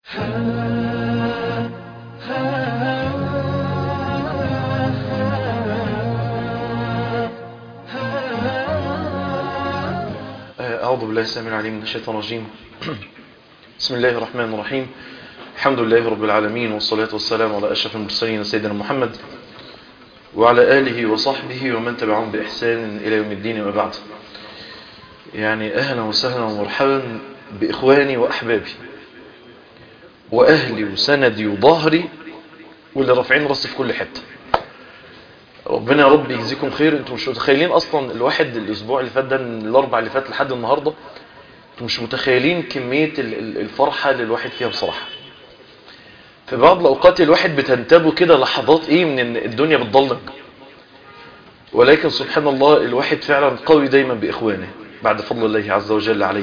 أعوذ بالله السميع العليم من الشيطان الرجيم بسم الله الرحمن الرحيم الحمد لله رب العالمين والصلاة والسلام على أشرف المرسلين سيدنا محمد وعلى آله وصحبه ومن تبعهم بإحسان إلى يوم الدين وبعد يعني أهلا وسهلا ومرحبا بإخواني وأحبابي وأهلي وسندي وظهري واللي رافعين راسي في كل حتة ربنا يا رب يجزيكم خير انتم مش متخيلين اصلا الواحد الاسبوع اللي فات ده الاربع اللي فات لحد النهارده انتم مش متخيلين كميه الفرحه اللي الواحد فيها بصراحه في بعض الاوقات الواحد بتنتابه كده لحظات ايه من الدنيا بتضلم ولكن سبحان الله الواحد فعلا قوي دايما باخوانه بعد فضل الله عز وجل عليه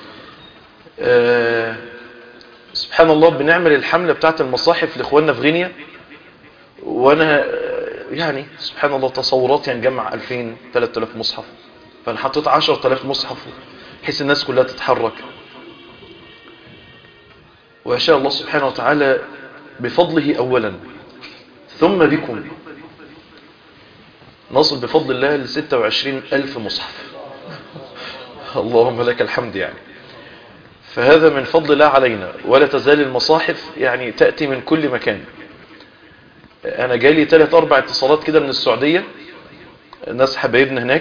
آه سبحان الله بنعمل الحمله بتاعه المصاحف لاخواننا في غينيا وانا يعني سبحان الله تصوراتي هنجمع 2000 3000 مصحف فانا حطيت 10000 مصحف بحيث الناس كلها تتحرك ويشاء الله سبحانه وتعالى بفضله اولا ثم بكم نصل بفضل الله ل 26000 مصحف اللهم لك الحمد يعني فهذا من فضل الله علينا ولا تزال المصاحف يعني تأتي من كل مكان انا جالي ثلاث اربع اتصالات كده من السعودية ناس حبايبنا هناك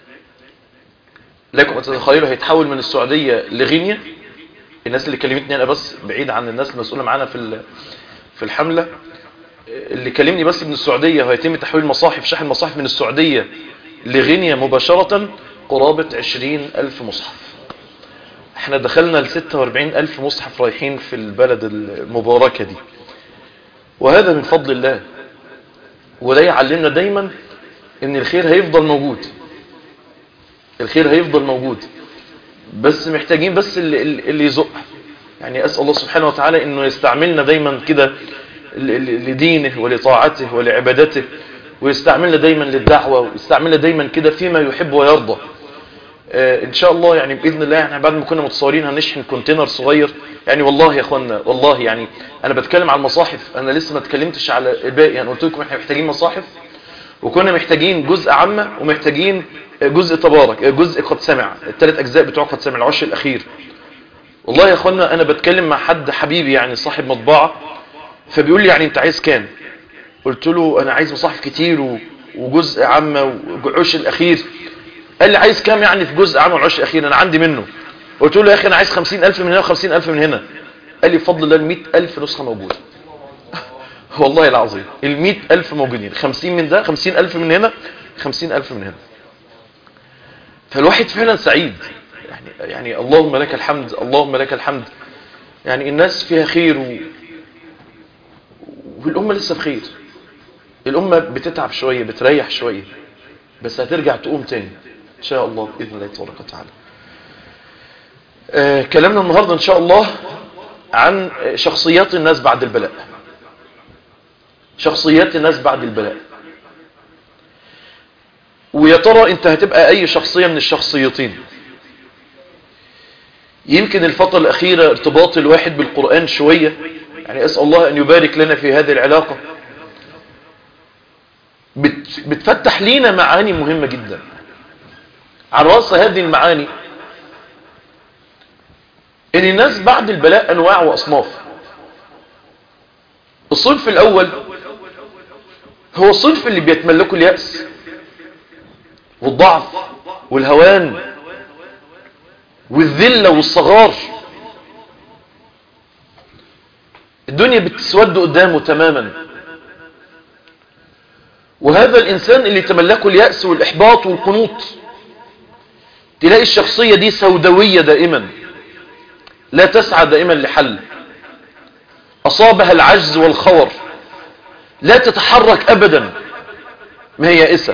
لكم تتخيلوا هيتحول من السعودية لغينيا الناس اللي كلمتني انا بس بعيد عن الناس المسؤولة معانا في في الحملة اللي كلمني بس من السعودية وهيتم تحويل مصاحف شحن مصاحف من السعودية لغينيا مباشرة قرابة عشرين الف مصحف احنا دخلنا ل 46 الف مصحف رايحين في البلد المباركة دي وهذا من فضل الله وده يعلمنا دايما ان الخير هيفضل موجود الخير هيفضل موجود بس محتاجين بس اللي, اللي يزق يعني اسال الله سبحانه وتعالى انه يستعملنا دايما كده لدينه ولطاعته ولعبادته ويستعملنا دايما للدعوه ويستعملنا دايما كده فيما يحب ويرضى آه ان شاء الله يعني باذن الله يعني بعد ما كنا متصورين هنشحن كونتينر صغير يعني والله يا اخوانا والله يعني انا بتكلم على المصاحف انا لسه ما اتكلمتش على الباقي يعني قلت لكم احنا محتاجين مصاحف وكنا محتاجين جزء عامه ومحتاجين جزء تبارك جزء قد سمع الثلاث اجزاء بتوع قد سمع العشر الاخير والله يا اخوانا انا بتكلم مع حد حبيبي يعني صاحب مطبعه فبيقول لي يعني انت عايز كام قلت له انا عايز مصاحف كتير وجزء عامه وعشر الاخير قال لي عايز كام يعني في جزء عام العشر الاخير انا عندي منه قلت له يا اخي انا عايز 50000 من هنا و50000 من هنا قال لي بفضل الله ال 100000 نسخه موجوده والله العظيم ال 100000 موجودين 50 من ده 50000 من هنا 50000 من هنا فالواحد فعلا سعيد يعني يعني اللهم لك الحمد اللهم لك الحمد يعني الناس فيها خير و... والامه لسه بخير الامه بتتعب شويه بتريح شويه بس هترجع تقوم تاني ان شاء الله باذن الله تبارك وتعالى آه كلامنا النهارده ان شاء الله عن شخصيات الناس بعد البلاء شخصيات الناس بعد البلاء ويا ترى انت هتبقى اي شخصيه من الشخصيتين يمكن الفتره الاخيره ارتباط الواحد بالقران شويه يعني اسال الله ان يبارك لنا في هذه العلاقه بتفتح لينا معاني مهمه جدا على رأس هذه المعاني ان الناس بعد البلاء انواع واصناف الصنف الاول هو الصنف اللي بيتملكوا اليأس والضعف والهوان والذلة والصغار الدنيا بتسود قدامه تماما وهذا الانسان اللي تملكه اليأس والاحباط والقنوط تلاقي الشخصية دي سوداوية دائما لا تسعى دائما لحل أصابها العجز والخور لا تتحرك أبدا ما هي يائسة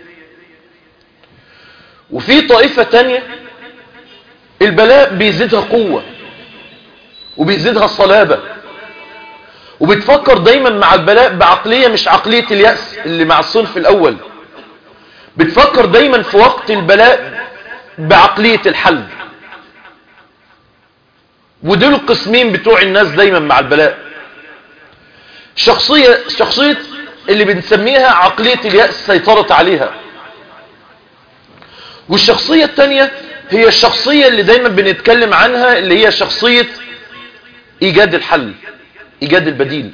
وفي طائفة تانية البلاء بيزيدها قوة وبيزيدها الصلابة وبتفكر دايما مع البلاء بعقلية مش عقلية اليأس اللي مع الصنف الأول بتفكر دايما في وقت البلاء بعقلية الحل ودول القسمين بتوع الناس دايما مع البلاء شخصية شخصية اللي بنسميها عقلية اليأس سيطرت عليها والشخصية التانية هي الشخصية اللي دايما بنتكلم عنها اللي هي شخصية ايجاد الحل ايجاد البديل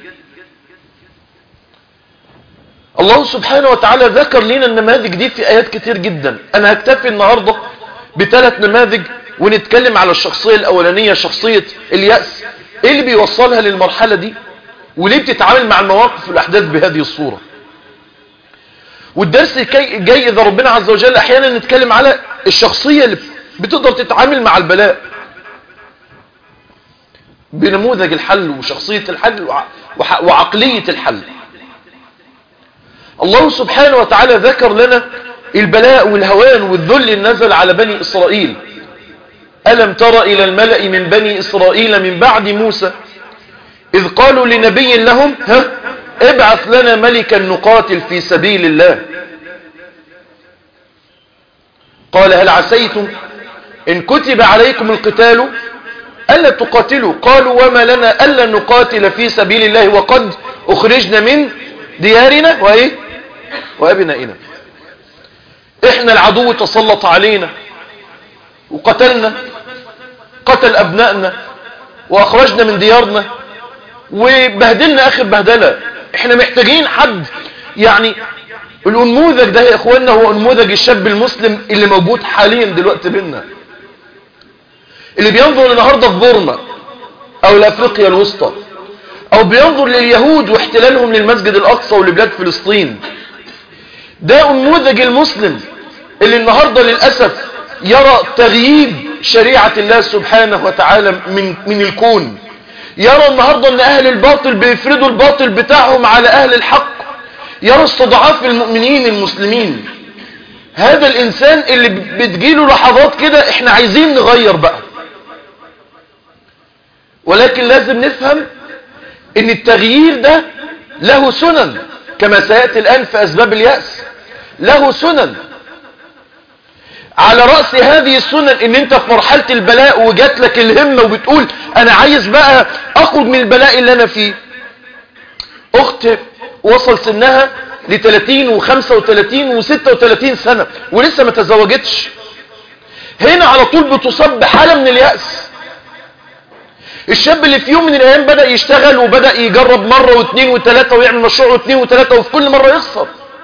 الله سبحانه وتعالى ذكر لنا النماذج دي في ايات كتير جدا انا هكتفي النهاردة بثلاث نماذج ونتكلم على الشخصية الاولانية شخصية اليأس ايه اللي بيوصلها للمرحلة دي وليه بتتعامل مع المواقف والاحداث بهذه الصورة والدرس جاي اذا ربنا عز وجل احيانا نتكلم على الشخصية اللي بتقدر تتعامل مع البلاء بنموذج الحل وشخصية الحل وعقلية الحل الله سبحانه وتعالى ذكر لنا البلاء والهوان والذل اللي نزل على بني إسرائيل ألم تر إلى الملأ من بني إسرائيل من بعد موسى إذ قالوا لنبي لهم ها ابعث لنا ملكا نقاتل في سبيل الله قال هل عسيتم إن كتب عليكم القتال ألا تقاتلوا قالوا وما لنا ألا نقاتل في سبيل الله وقد أخرجنا من ديارنا وإيه وأبنائنا إحنا العدو تسلط علينا وقتلنا قتل أبنائنا وأخرجنا من ديارنا وبهدلنا آخر بهدلة إحنا محتاجين حد يعني الأنموذج ده يا إخواننا هو أنموذج الشاب المسلم اللي موجود حاليا دلوقتي بينا اللي بينظر النهاردة في بورما او لافريقيا الوسطى او بينظر لليهود واحتلالهم للمسجد الاقصى ولبلاد فلسطين ده انموذج المسلم اللي النهاردة للأسف يرى تغييب شريعة الله سبحانه وتعالى من, من الكون يرى النهاردة ان اهل الباطل بيفردوا الباطل بتاعهم على اهل الحق يرى استضعاف المؤمنين المسلمين هذا الانسان اللي بتجيله لحظات كده احنا عايزين نغير بقى ولكن لازم نفهم ان التغيير ده له سنن كما سيأتي الآن في أسباب اليأس له سنن على رأس هذه السنن ان انت في مرحلة البلاء وجات لك الهمة وبتقول انا عايز بقى اخرج من البلاء اللي انا فيه اخت وصل سنها ل 30 و35 و36 سنة ولسه ما تزوجتش هنا على طول بتصاب بحالة من اليأس الشاب اللي في يوم من الايام بدأ يشتغل وبدأ يجرب مرة واثنين وثلاثة ويعمل مشروع واثنين وثلاثة وفي كل مرة يخسر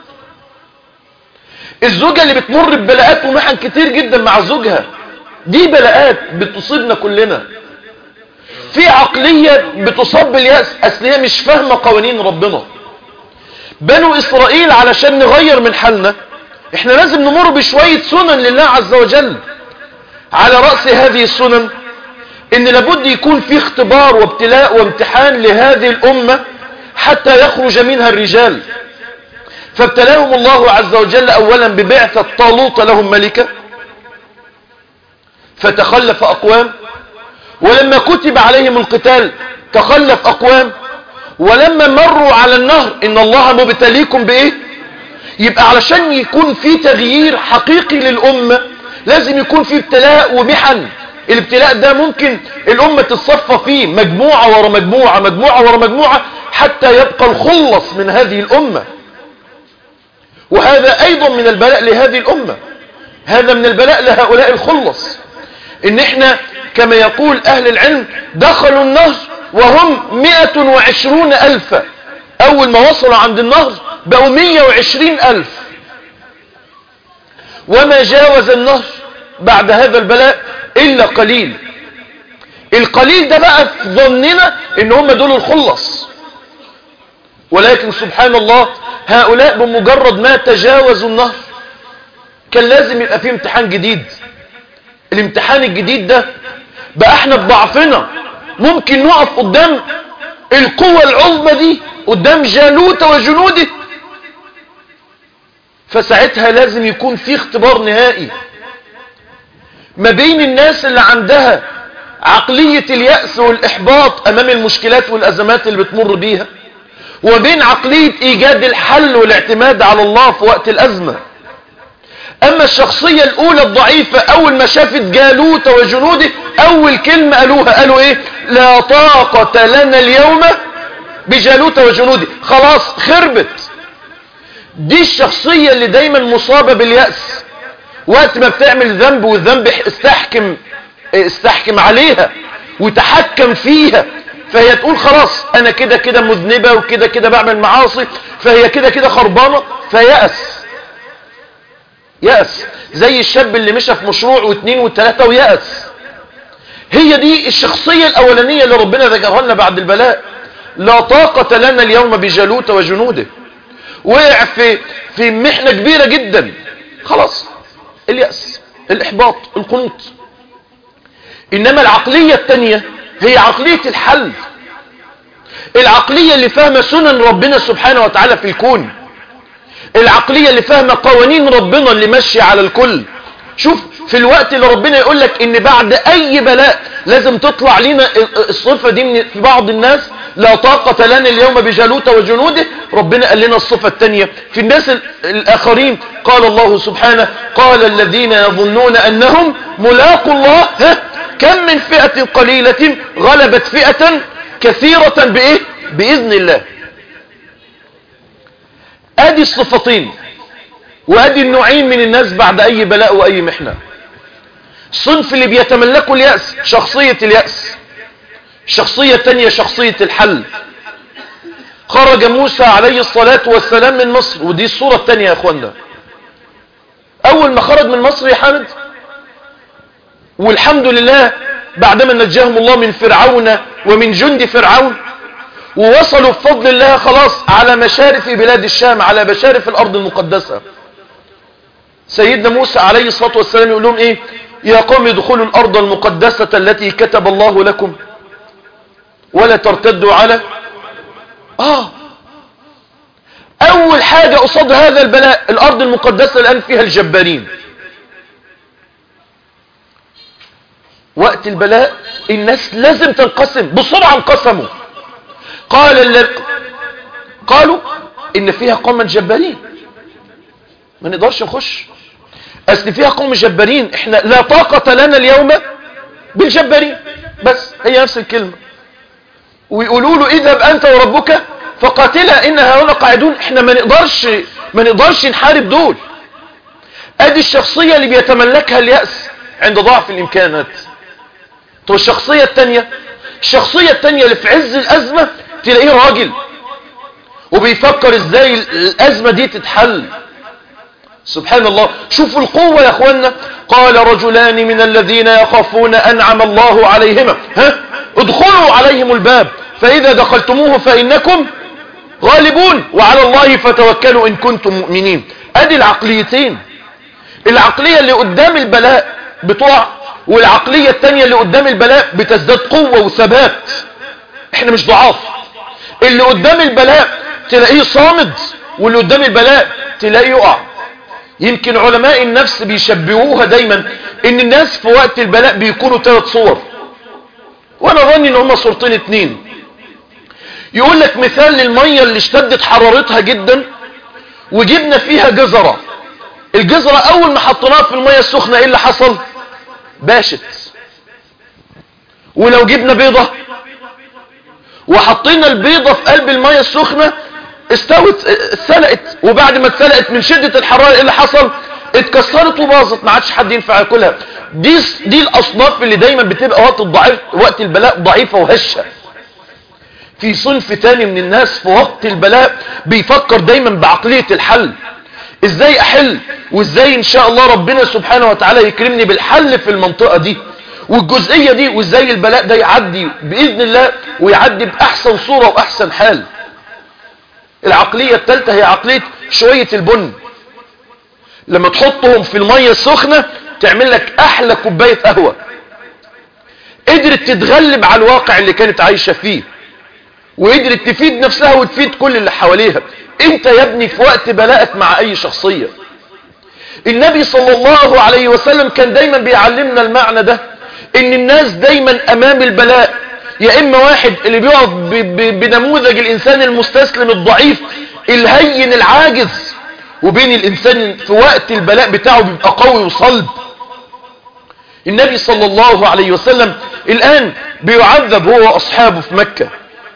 الزوجة اللي بتمر ببلاءات ومحن كتير جدا مع زوجها دي بلاءات بتصيبنا كلنا في عقلية بتصاب باليأس اصل هي مش فاهمة قوانين ربنا بنو اسرائيل علشان نغير من حالنا احنا لازم نمر بشوية سنن لله عز وجل على رأس هذه السنن ان لابد يكون في اختبار وابتلاء وامتحان لهذه الامة حتى يخرج منها الرجال فابتلاهم الله عز وجل اولا ببعثة طالوت لهم ملكة فتخلف اقوام ولما كتب عليهم القتال تخلف اقوام ولما مروا على النهر ان الله مبتليكم بايه يبقى علشان يكون في تغيير حقيقي للامة لازم يكون في ابتلاء ومحن الابتلاء ده ممكن الأمة تتصفى فيه مجموعة ورا مجموعة مجموعة ورا مجموعة حتى يبقى الخلص من هذه الأمة وهذا أيضا من البلاء لهذه الأمة هذا من البلاء لهؤلاء الخلص إن إحنا كما يقول أهل العلم دخلوا النهر وهم مئة وعشرون ألفا أول ما وصلوا عند النهر بقوا مئة وعشرين ألف وما جاوز النهر بعد هذا البلاء إلا قليل القليل ده بقى في ظننا ان هم دول الخلص ولكن سبحان الله هؤلاء بمجرد ما تجاوزوا النهر كان لازم يبقى فيه امتحان جديد الامتحان الجديد ده بقى احنا بضعفنا ممكن نقف قدام القوة العظمى دي قدام جالوت وجنوده فساعتها لازم يكون في اختبار نهائي ما بين الناس اللي عندها عقلية اليأس والإحباط أمام المشكلات والأزمات اللي بتمر بيها وبين عقلية إيجاد الحل والاعتماد على الله في وقت الأزمة اما الشخصية الاولى الضعيفة اول ما شافت جالوت وجنوده اول كلمة قالوها قالوا ايه لا طاقة لنا اليوم بجالوت وجنوده خلاص خربت دي الشخصية اللي دايما مصابة باليأس وقت ما بتعمل ذنب والذنب استحكم استحكم عليها وتحكم فيها فهي تقول خلاص انا كده كده مذنبة وكده كده بعمل معاصي فهي كده كده خربانة فيأس يأس زي الشاب اللي مشى في مشروع واثنين وثلاثة ويأس هي دي الشخصية الاولانية اللي ربنا ذكرها لنا بعد البلاء لا طاقة لنا اليوم بجالوت وجنوده وقع في في محنة كبيرة جدا خلاص اليأس الإحباط القنوط إنما العقلية التانية هي عقلية الحل العقلية اللي فاهمة سنن ربنا سبحانه وتعالى في الكون العقلية اللي فاهمة قوانين ربنا اللي ماشية على الكل شوف في الوقت اللي ربنا يقول لك ان بعد اي بلاء لازم تطلع لنا الصفة دي من في بعض الناس لا طاقة لنا اليوم بجالوت وجنوده ربنا قال لنا الصفة الثانية في الناس الآخرين قال الله سبحانه قال الذين يظنون أنهم ملاقوا الله ها كم من فئة قليلة غلبت فئة كثيرة بإيه بإذن الله ادي الصفتين وادي النوعين من الناس بعد اي بلاء واي محنة الصنف اللي بيتملكوا اليأس شخصية اليأس الشخصية الثانية شخصية الحل خرج موسى عليه الصلاة والسلام من مصر ودي الصورة الثانية يا اخوانا اول ما خرج من مصر يا حامد والحمد لله بعدما نجاهم الله من فرعون ومن جند فرعون ووصلوا بفضل الله خلاص على مشارف بلاد الشام على مشارف الارض المقدسة سيدنا موسى عليه الصلاة والسلام يقول لهم ايه يا قوم ادخلوا الارض المقدسة التي كتب الله لكم ولا ترتدوا على اه اول حاجة قصاد هذا البلاء الارض المقدسة الان فيها الجبارين وقت البلاء الناس لازم تنقسم بسرعة انقسموا قال اللي قالوا ان فيها قوما جبارين ما نقدرش نخش اصل فيها قوم جبارين احنا لا طاقة لنا اليوم بالجبارين بس هي نفس الكلمة ويقولوا له اذهب انت وربك فقاتلا ان هؤلاء قاعدون احنا ما نقدرش ما نقدرش نحارب دول ادي الشخصية اللي بيتملكها اليأس عند ضعف الامكانات طب الشخصية التانية الشخصية التانية اللي في عز الازمة تلاقيه راجل وبيفكر ازاي الازمة دي تتحل سبحان الله شوفوا القوة يا اخوانا قال رجلان من الذين يخافون انعم الله عليهما ها ادخلوا عليهم الباب فاذا دخلتموه فانكم غالبون وعلى الله فتوكلوا ان كنتم مؤمنين ادي العقليتين العقلية اللي قدام البلاء بتقع والعقلية التانية اللي قدام البلاء بتزداد قوة وثبات احنا مش ضعاف اللي قدام البلاء تلاقيه صامد واللي قدام البلاء تلاقيه يقع يمكن علماء النفس بيشبهوها دايما ان الناس في وقت البلاء بيكونوا ثلاث صور وانا ظني ان هما صورتين اتنين يقول لك مثال للمية اللي اشتدت حرارتها جدا وجبنا فيها جزرة الجزرة اول ما حطيناها في المية السخنة ايه اللي حصل باشت ولو جبنا بيضة وحطينا البيضة في قلب المية السخنة استوت اتسلقت وبعد ما اتسلقت من شدة الحرارة ايه اللي حصل اتكسرت وباظت ما عادش حد ينفع ياكلها دي دي الاصناف اللي دايما بتبقى وقت الضعيف وقت البلاء ضعيفة وهشة في صنف تاني من الناس في وقت البلاء بيفكر دايما بعقلية الحل ازاي احل وازاي ان شاء الله ربنا سبحانه وتعالى يكرمني بالحل في المنطقة دي والجزئية دي وازاي البلاء ده يعدي بإذن الله ويعدي بأحسن صورة وأحسن حال العقلية الثالثة هي عقلية شوية البن لما تحطهم في المية السخنة تعمل لك أحلى كوباية قهوة قدرت تتغلب على الواقع اللي كانت عايشة فيه وقدرت تفيد نفسها وتفيد كل اللي حواليها انت يا ابني في وقت بلاءك مع اي شخصية النبي صلى الله عليه وسلم كان دايما بيعلمنا المعنى ده ان الناس دايما امام البلاء يا اما واحد اللي بيقف بنموذج الانسان المستسلم الضعيف الهين العاجز وبين الإنسان في وقت البلاء بتاعه بيبقى قوي وصلب النبي صلى الله عليه وسلم الآن بيعذب هو وأصحابه في مكة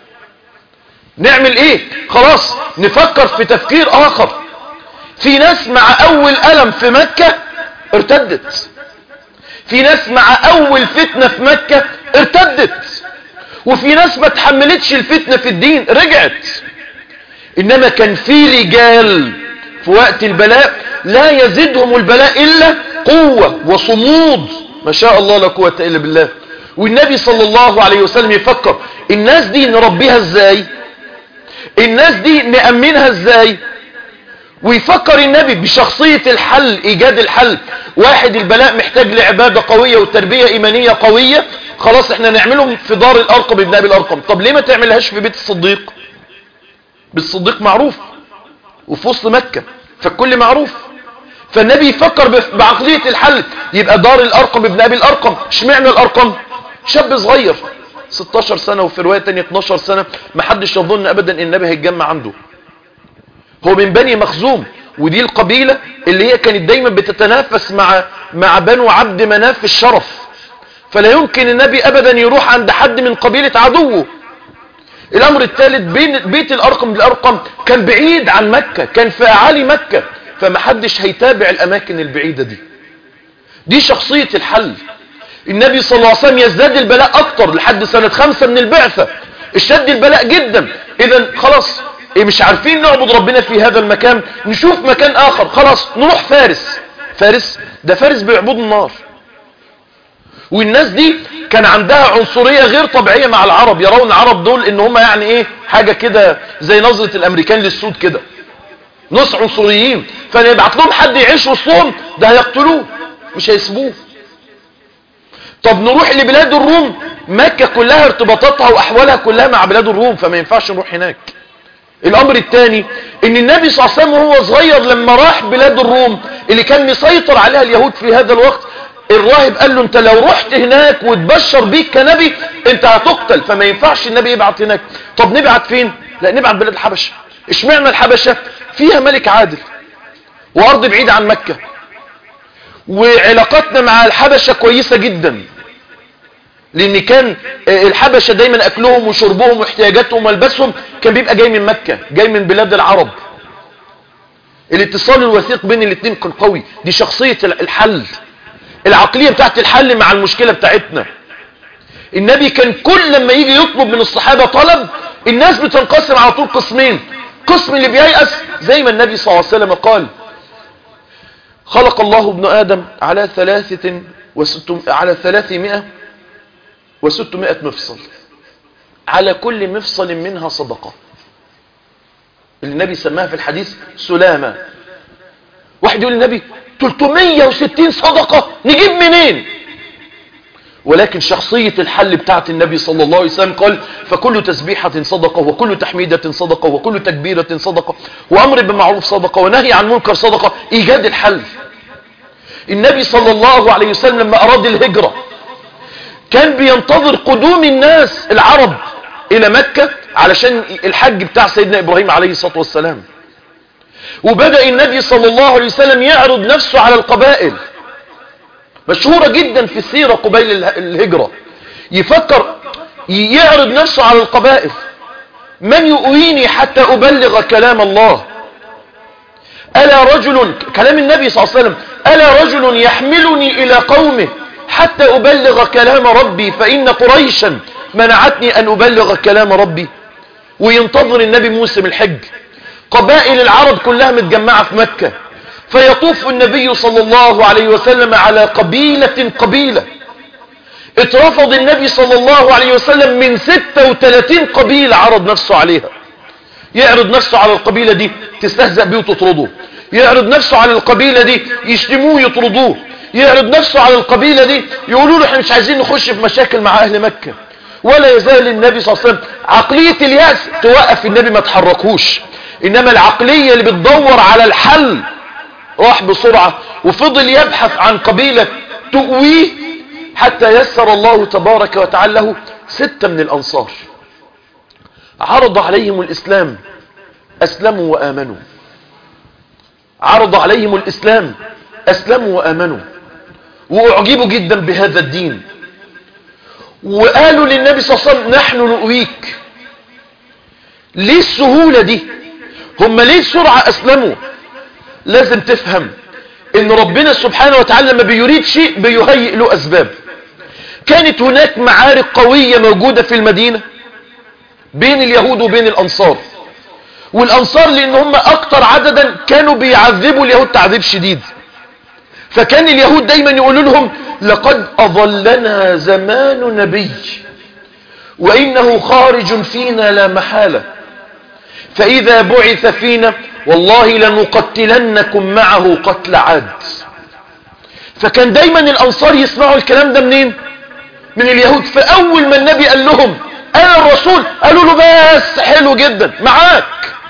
نعمل ايه خلاص نفكر في تفكير آخر في ناس مع أول ألم في مكة ارتدت في ناس مع أول فتنة في مكة ارتدت وفي ناس ما تحملتش الفتنة في الدين رجعت إنما كان في رجال في وقت البلاء لا يزيدهم البلاء إلا قوة وصمود ما شاء الله لا قوة إلا بالله والنبي صلى الله عليه وسلم يفكر الناس دي نربيها ازاي الناس دي نأمنها ازاي ويفكر النبي بشخصية الحل ايجاد الحل واحد البلاء محتاج لعبادة قوية وتربية ايمانية قوية خلاص احنا نعملهم في دار الارقم ابن ابي الارقم طب ليه ما تعملهاش في بيت الصديق بالصديق معروف وفي وسط مكة فالكل معروف فالنبي يفكر بعقلية الحل يبقى دار الارقم ابن ابي الارقم اشمعنى الارقم شاب صغير 16 سنة وفي رواية تانية 12 سنة ما حدش يظن ابدا ان النبي هيتجمع عنده هو من بني مخزوم ودي القبيلة اللي هي كانت دايما بتتنافس مع مع بنو عبد مناف في الشرف فلا يمكن النبي ابدا يروح عند حد من قبيلة عدوه الامر الثالث بين بيت الارقم بالارقم كان بعيد عن مكة كان في اعالي مكة فما حدش هيتابع الاماكن البعيدة دي دي شخصية الحل النبي صلى الله عليه وسلم يزداد البلاء اكتر لحد سنة خمسة من البعثة اشتد البلاء جدا اذا خلاص إيه مش عارفين نعبد ربنا في هذا المكان نشوف مكان اخر خلاص نروح فارس فارس ده فارس بيعبدوا النار والناس دي كان عندها عنصرية غير طبيعية مع العرب يرون العرب دول ان هم يعني ايه حاجة كده زي نظرة الامريكان للسود كده نص عنصريين فنبعت لهم حد يعيش وسطهم ده هيقتلوه مش هيسبوه طب نروح لبلاد الروم مكة كلها ارتباطاتها واحوالها كلها مع بلاد الروم فما ينفعش نروح هناك الامر الثاني ان النبي صلى الله عليه وسلم وهو صغير لما راح بلاد الروم اللي كان مسيطر عليها اليهود في هذا الوقت الراهب قال له انت لو رحت هناك وتبشر بيك كنبي انت هتقتل فما ينفعش النبي يبعت هناك طب نبعت فين لا نبعت بلاد الحبشة اشمعنى الحبشة فيها ملك عادل وارض بعيدة عن مكة وعلاقاتنا مع الحبشة كويسة جدا لان كان الحبشة دايما اكلهم وشربهم واحتياجاتهم وملبسهم كان بيبقى جاي من مكة جاي من بلاد العرب الاتصال الوثيق بين الاثنين كان قوي دي شخصية الحل العقلية بتاعت الحل مع المشكلة بتاعتنا النبي كان كل لما يجي يطلب من الصحابة طلب الناس بتنقسم على طول قسمين قسم اللي بييأس زي ما النبي صلى الله عليه وسلم قال خلق الله ابن آدم على ثلاثة وستم على ثلاثمائة وستمائة مفصل على كل مفصل منها صدقة النبي سماها في الحديث سلامة واحد يقول للنبي 360 صدقة نجيب منين ولكن شخصية الحل بتاعت النبي صلى الله عليه وسلم قال فكل تسبيحة صدقة وكل تحميدة صدقة وكل تكبيرة صدقة وأمر بمعروف صدقة ونهي عن منكر صدقة إيجاد الحل النبي صلى الله عليه وسلم لما أراد الهجرة كان بينتظر قدوم الناس العرب إلى مكة علشان الحج بتاع سيدنا إبراهيم عليه الصلاة والسلام وبدأ النبي صلى الله عليه وسلم يعرض نفسه على القبائل مشهورة جدا في السيرة قبيل الهجرة يفكر يعرض نفسه على القبائل من يؤويني حتى أبلغ كلام الله ألا رجل كلام النبي صلى الله عليه وسلم ألا رجل يحملني إلى قومه حتى أبلغ كلام ربي فإن قريشا منعتني أن أبلغ كلام ربي وينتظر النبي موسم الحج قبائل العرب كلها متجمعة في مكة فيطوف النبي صلى الله عليه وسلم على قبيلة قبيلة اترفض النبي صلى الله عليه وسلم من 36 قبيلة عرض نفسه عليها يعرض نفسه على القبيلة دي تستهزأ بيه وتطرده يعرض نفسه على القبيلة دي يشتموه يطردوه يعرض نفسه على القبيلة دي يقولوا له احنا مش عايزين نخش في مشاكل مع اهل مكة ولا يزال النبي صلى الله عليه وسلم عقلية اليأس توقف النبي ما تحركوش انما العقلية اللي بتدور على الحل راح بسرعة وفضل يبحث عن قبيلة تؤويه حتى يسر الله تبارك وتعالى له ستة من الأنصار عرض عليهم الإسلام أسلموا وآمنوا عرض عليهم الإسلام أسلموا وآمنوا وأعجبوا جدا بهذا الدين وقالوا للنبي صلى الله عليه وسلم نحن نؤويك ليه السهولة دي هم ليه بسرعة أسلموا لازم تفهم ان ربنا سبحانه وتعالى لما بيريد شيء بيهيئ له أسباب كانت هناك معارك قوية موجودة في المدينة بين اليهود وبين الأنصار والأنصار لأن هم أكتر عددا كانوا بيعذبوا اليهود تعذيب شديد فكان اليهود دايما يقولوا لهم لقد أظلنا زمان نبي وإنه خارج فينا لا محالة فإذا بعث فينا والله لنقتلنكم معه قتل عاد فكان دايما الأنصار يسمعوا الكلام ده منين من اليهود فأول ما النبي قال لهم أنا الرسول قالوا له بس حلو جدا معاك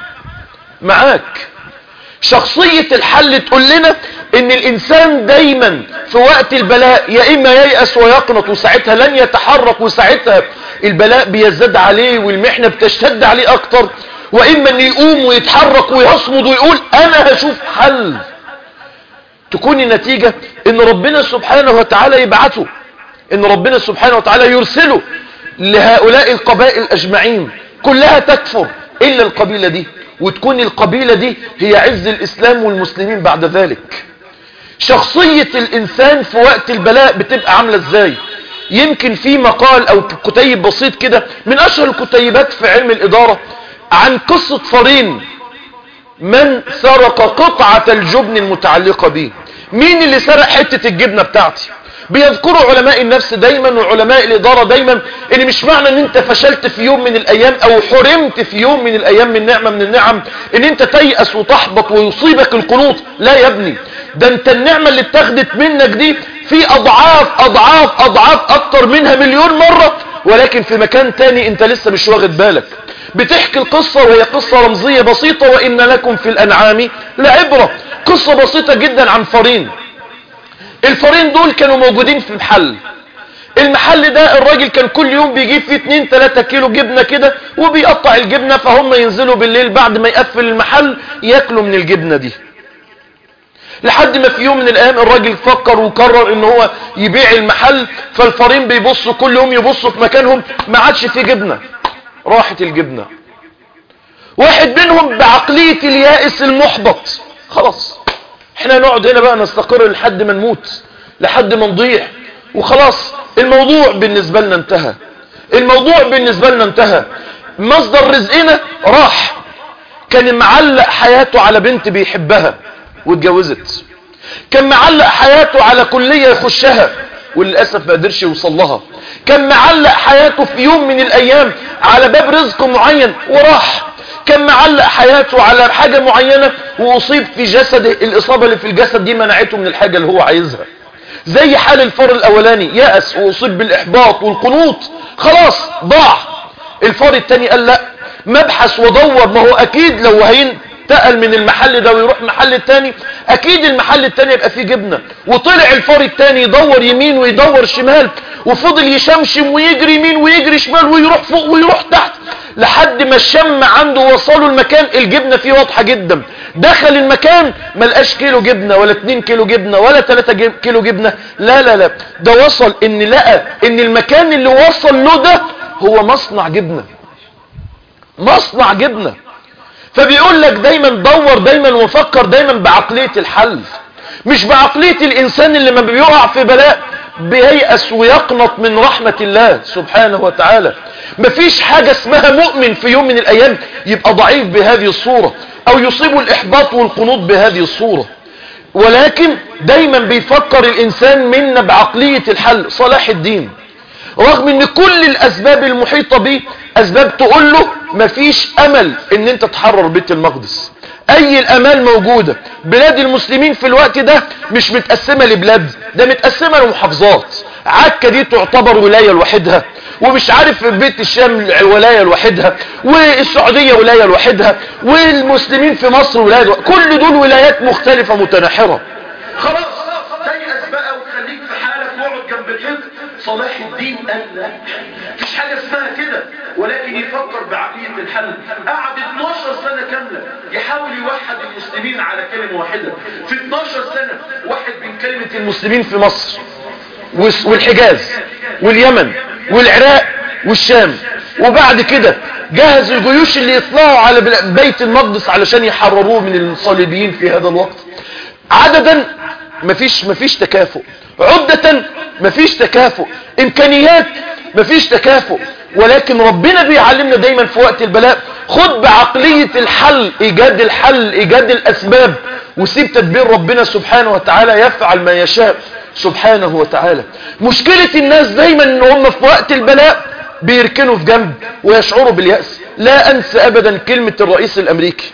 معاك شخصية الحل تقول لنا ان الانسان دايما في وقت البلاء يا اما ييأس ويقنط وساعتها لن يتحرك وساعتها البلاء بيزداد عليه والمحنة بتشتد عليه اكتر واما ان يقوم ويتحرك ويصمد ويقول انا هشوف حل تكون النتيجة ان ربنا سبحانه وتعالى يبعثه ان ربنا سبحانه وتعالى يرسله لهؤلاء القبائل اجمعين كلها تكفر الا القبيلة دي وتكون القبيلة دي هي عز الاسلام والمسلمين بعد ذلك شخصية الانسان في وقت البلاء بتبقى عاملة ازاي يمكن في مقال او كتيب بسيط كده من اشهر الكتيبات في علم الادارة عن قصة فارين من سرق قطعة الجبن المتعلقة به مين اللي سرق حتة الجبنة بتاعتي بيذكروا علماء النفس دايما وعلماء الإدارة دايما ان مش معنى ان انت فشلت في يوم من الايام او حرمت في يوم من الايام من نعمة من النعم ان انت تيأس وتحبط ويصيبك القنوط لا يا ابني ده انت النعمة اللي اتخذت منك دي في اضعاف اضعاف اضعاف اكتر منها مليون مرة ولكن في مكان تاني انت لسه مش واخد بالك بتحكي القصة وهي قصة رمزية بسيطة وإن لكم في الأنعام لعبرة قصة بسيطة جدا عن فارين الفارين دول كانوا موجودين في محل المحل ده الراجل كان كل يوم بيجيب فيه 2 3 كيلو جبنة كده وبيقطع الجبنة فهم ينزلوا بالليل بعد ما يقفل المحل ياكلوا من الجبنة دي لحد ما في يوم من الايام الراجل فكر وقرر ان هو يبيع المحل فالفارين بيبصوا كل يوم يبصوا في مكانهم ما عادش فيه جبنه راحت الجبنة واحد منهم بعقلية اليائس المحبط خلاص احنا نقعد هنا بقى نستقر لحد ما نموت لحد ما نضيع وخلاص الموضوع بالنسبة لنا انتهى الموضوع بالنسبة لنا انتهى مصدر رزقنا راح كان معلق حياته على بنت بيحبها واتجوزت كان معلق حياته على كلية يخشها وللأسف ما قدرش يوصل لها كان معلق حياته في يوم من الأيام على باب رزق معين وراح كان معلق حياته على حاجة معينة وأصيب في جسده الإصابة اللي في الجسد دي منعته من الحاجة اللي هو عايزها زي حال الفار الأولاني يأس وأصيب بالإحباط والقنوط خلاص ضاع الفار التاني قال لا مبحث ودور ما هو أكيد لو هينتقل من المحل ده ويروح محل التاني أكيد المحل التاني يبقى فيه جبنة وطلع الفار التاني يدور يمين ويدور شمال وفضل يشمشم ويجري يمين ويجري شمال ويروح فوق ويروح تحت لحد ما الشم عنده وصلوا المكان الجبنة فيه واضحة جدا دخل المكان ما لقاش كيلو جبنة ولا 2 كيلو جبنة ولا 3 جب... كيلو جبنة لا لا لا ده وصل ان لقى ان المكان اللي وصل له ده هو مصنع جبنة مصنع جبنة فبيقول لك دايما دور دايما وفكر دايما بعقلية الحل مش بعقلية الانسان اللي ما بيقع في بلاء بييأس ويقنط من رحمة الله سبحانه وتعالى مفيش حاجة اسمها مؤمن في يوم من الأيام يبقى ضعيف بهذه الصورة أو يصيب الإحباط والقنوط بهذه الصورة ولكن دايما بيفكر الإنسان منا بعقلية الحل صلاح الدين رغم ان كل الأسباب المحيطة به أسباب تقول له مفيش أمل ان انت تحرر بيت المقدس اي الامال موجودة بلاد المسلمين في الوقت ده مش متقسمة لبلاد ده متقسمة لمحافظات عكا دي تعتبر ولاية لوحدها ومش عارف بيت الشام ولاية لوحدها والسعودية ولاية لوحدها والمسلمين في مصر ولاية لوحدها. كل دول ولايات مختلفة متناحرة خلاص تيأس بقى وخليك في حالك واقعد جنب الحيط صلاح الدين قال لا مفيش حاجة اسمها كده ولكن يفكر بعقلية الحل قعد 12 سنة كاملة يحاول يوحد المسلمين على كلمة واحدة في 12 سنة واحد من كلمة المسلمين في مصر والس- والحجاز واليمن والعراق والشام وبعد كده جهز الجيوش اللي يطلعوا على بل- بيت المقدس علشان يحرروه من الصليبيين في هذا الوقت عددا مفيش مفيش تكافؤ عدة مفيش تكافؤ امكانيات مفيش تكافؤ ولكن ربنا بيعلمنا دايما في وقت البلاء خد بعقلية الحل ايجاد الحل ايجاد الاسباب وسيب تدبير ربنا سبحانه وتعالى يفعل ما يشاء سبحانه وتعالى مشكلة الناس دايما ان هم في وقت البلاء بيركنوا في جنب ويشعروا باليأس لا انسى ابدا كلمة الرئيس الامريكي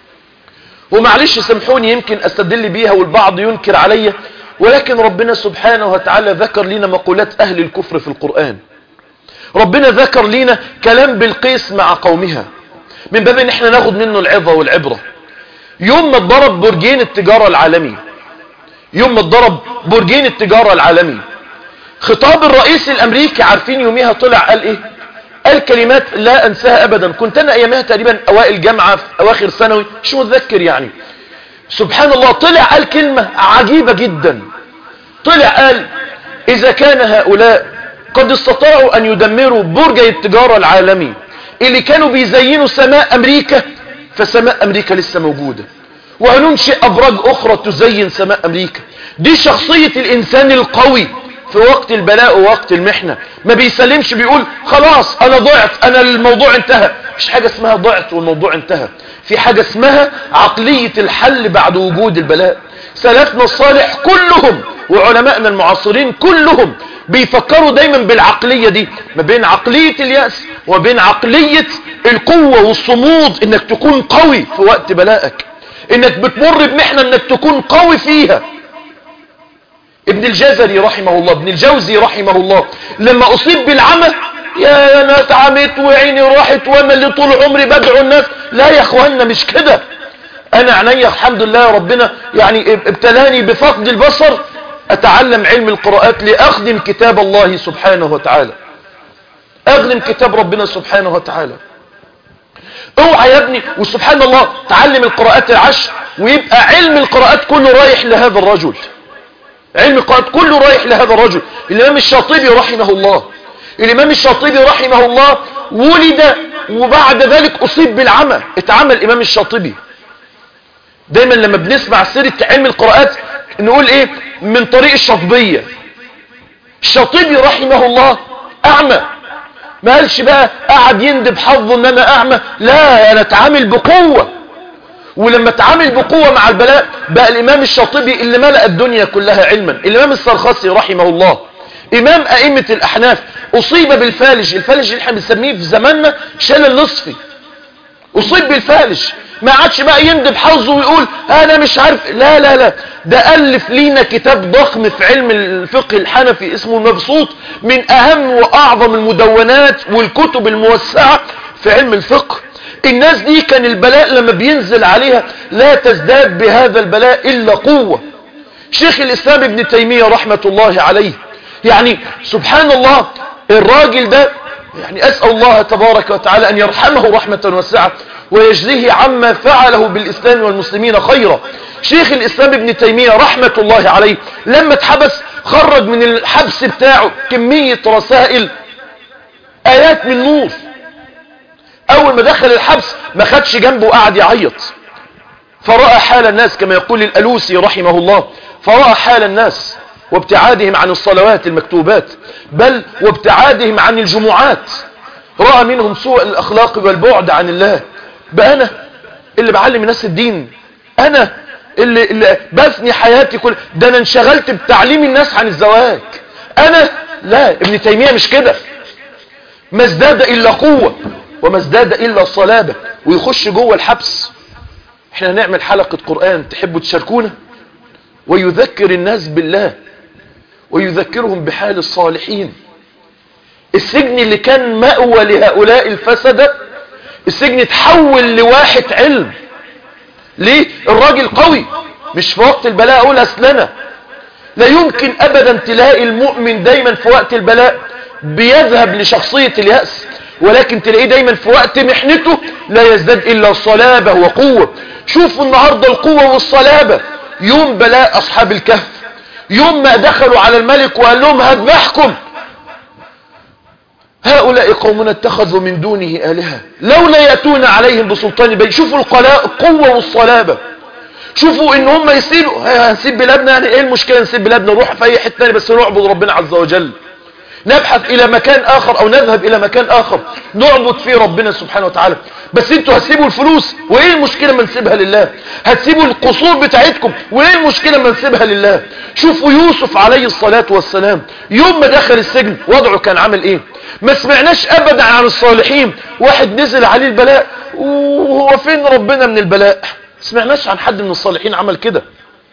ومعلش سامحوني يمكن استدل بيها والبعض ينكر عليا ولكن ربنا سبحانه وتعالى ذكر لنا مقولات اهل الكفر في القرآن ربنا ذكر لنا كلام بالقيس مع قومها من باب ان احنا ناخد منه العظة والعبرة يوم ما اتضرب برجين التجارة العالمي يوم ما اتضرب برجين التجارة العالمي خطاب الرئيس الامريكي عارفين يوميها طلع قال ايه قال كلمات لا انساها ابدا كنت انا ايامها تقريبا اوائل جامعة في اواخر ثانوي مش متذكر يعني سبحان الله طلع قال كلمة عجيبة جدا طلع قال اذا كان هؤلاء قد استطاعوا ان يدمروا برج التجارة العالمي اللي كانوا بيزينوا سماء امريكا فسماء امريكا لسه موجودة وهننشئ ابراج اخرى تزين سماء امريكا دي شخصية الانسان القوي في وقت البلاء ووقت المحنة ما بيسلمش بيقول خلاص انا ضعت انا الموضوع انتهى مش حاجة اسمها ضعت والموضوع انتهى في حاجة اسمها عقلية الحل بعد وجود البلاء سلفنا الصالح كلهم وعلمائنا المعاصرين كلهم بيفكروا دايما بالعقلية دي ما بين عقلية اليأس وبين عقلية القوة والصمود انك تكون قوي في وقت بلائك انك بتمر بمحنة انك تكون قوي فيها ابن الجزري رحمه الله ابن الجوزي رحمه الله لما اصيب بالعمى يا انا اتعمت وعيني راحت وانا اللي طول عمري بدعو الناس لا يا اخوانا مش كده انا عينيا الحمد لله ربنا يعني ابتلاني بفقد البصر اتعلم علم القراءات لاخدم كتاب الله سبحانه وتعالى اخدم كتاب ربنا سبحانه وتعالى اوعى يا ابني وسبحان الله تعلم القراءات العشر ويبقى علم القراءات كله رايح لهذا الرجل علم القراءات كله رايح لهذا الرجل الامام الشاطبي رحمه الله الامام الشاطبي رحمه الله ولد وبعد ذلك اصيب بالعمى اتعمى الامام الشاطبي دايما لما بنسمع سيرة علم القراءات نقول ايه من طريق الشاطبية الشاطبي رحمه الله اعمى ما قالش بقى قعد يندب حظه ان انا اعمى لا انا اتعامل بقوة ولما اتعامل بقوة مع البلاء بقى الامام الشاطبي اللي ملأ الدنيا كلها علما الامام السرخسي رحمه الله امام ائمة الاحناف اصيب بالفالج الفالج اللي احنا بنسميه في زماننا شلل نصفي اصيب بالفالج ما عادش بقى يندب حظه ويقول انا مش عارف لا لا لا ده الف لينا كتاب ضخم في علم الفقه الحنفي اسمه المبسوط من اهم واعظم المدونات والكتب الموسعة في علم الفقه الناس دي كان البلاء لما بينزل عليها لا تزداد بهذا البلاء الا قوة شيخ الاسلام ابن تيمية رحمة الله عليه يعني سبحان الله الراجل ده يعني أسأل الله تبارك وتعالى أن يرحمه رحمة واسعة ويجزيه عما فعله بالإسلام والمسلمين خيرا شيخ الإسلام ابن تيمية رحمة الله عليه لما اتحبس خرج من الحبس بتاعه كمية رسائل آيات من نور أول ما دخل الحبس ما خدش جنبه وقعد يعيط فرأى حال الناس كما يقول الألوسي رحمه الله فرأى حال الناس وابتعادهم عن الصلوات المكتوبات بل وابتعادهم عن الجمعات رأى منهم سوء الأخلاق والبعد عن الله بقى أنا اللي بعلم الناس الدين أنا اللي, اللي بثني حياتي كل ده أنا انشغلت بتعليم الناس عن الزواج أنا لا ابن تيمية مش كده ما ازداد إلا قوة وما ازداد إلا صلابة ويخش جوه الحبس احنا هنعمل حلقة قرآن تحبوا تشاركونا ويذكر الناس بالله ويذكرهم بحال الصالحين السجن اللي كان مأوى لهؤلاء الفسدة السجن تحول لواحة علم ليه الراجل قوي مش في وقت البلاء اقول اسلنا لا يمكن ابدا تلاقي المؤمن دايما في وقت البلاء بيذهب لشخصية اليأس ولكن تلاقيه دايما في وقت محنته لا يزداد إلا صلابة وقوة شوفوا النهاردة القوة والصلابة يوم بلاء أصحاب الكهف يوم ما دخلوا على الملك وقال لهم هذبحكم هؤلاء قومنا اتخذوا من دونه آلهة لولا يأتون عليهم بسلطان بين شوفوا القلاء القوة والصلابة شوفوا ان هم يسيبوا هنسيب بلادنا يعني ايه المشكلة نسيب بلادنا نروح في اي حتة تاني بس نعبد ربنا عز وجل نبحث الى مكان اخر او نذهب الى مكان اخر نعبد فيه ربنا سبحانه وتعالى بس انتوا هتسيبوا الفلوس وايه المشكلة ما نسيبها لله هتسيبوا القصور بتاعتكم وايه المشكلة ما نسيبها لله شوفوا يوسف عليه الصلاة والسلام يوم ما دخل السجن وضعه كان عامل ايه ما سمعناش ابدا عن الصالحين واحد نزل عليه البلاء وهو فين ربنا من البلاء سمعناش عن حد من الصالحين عمل كده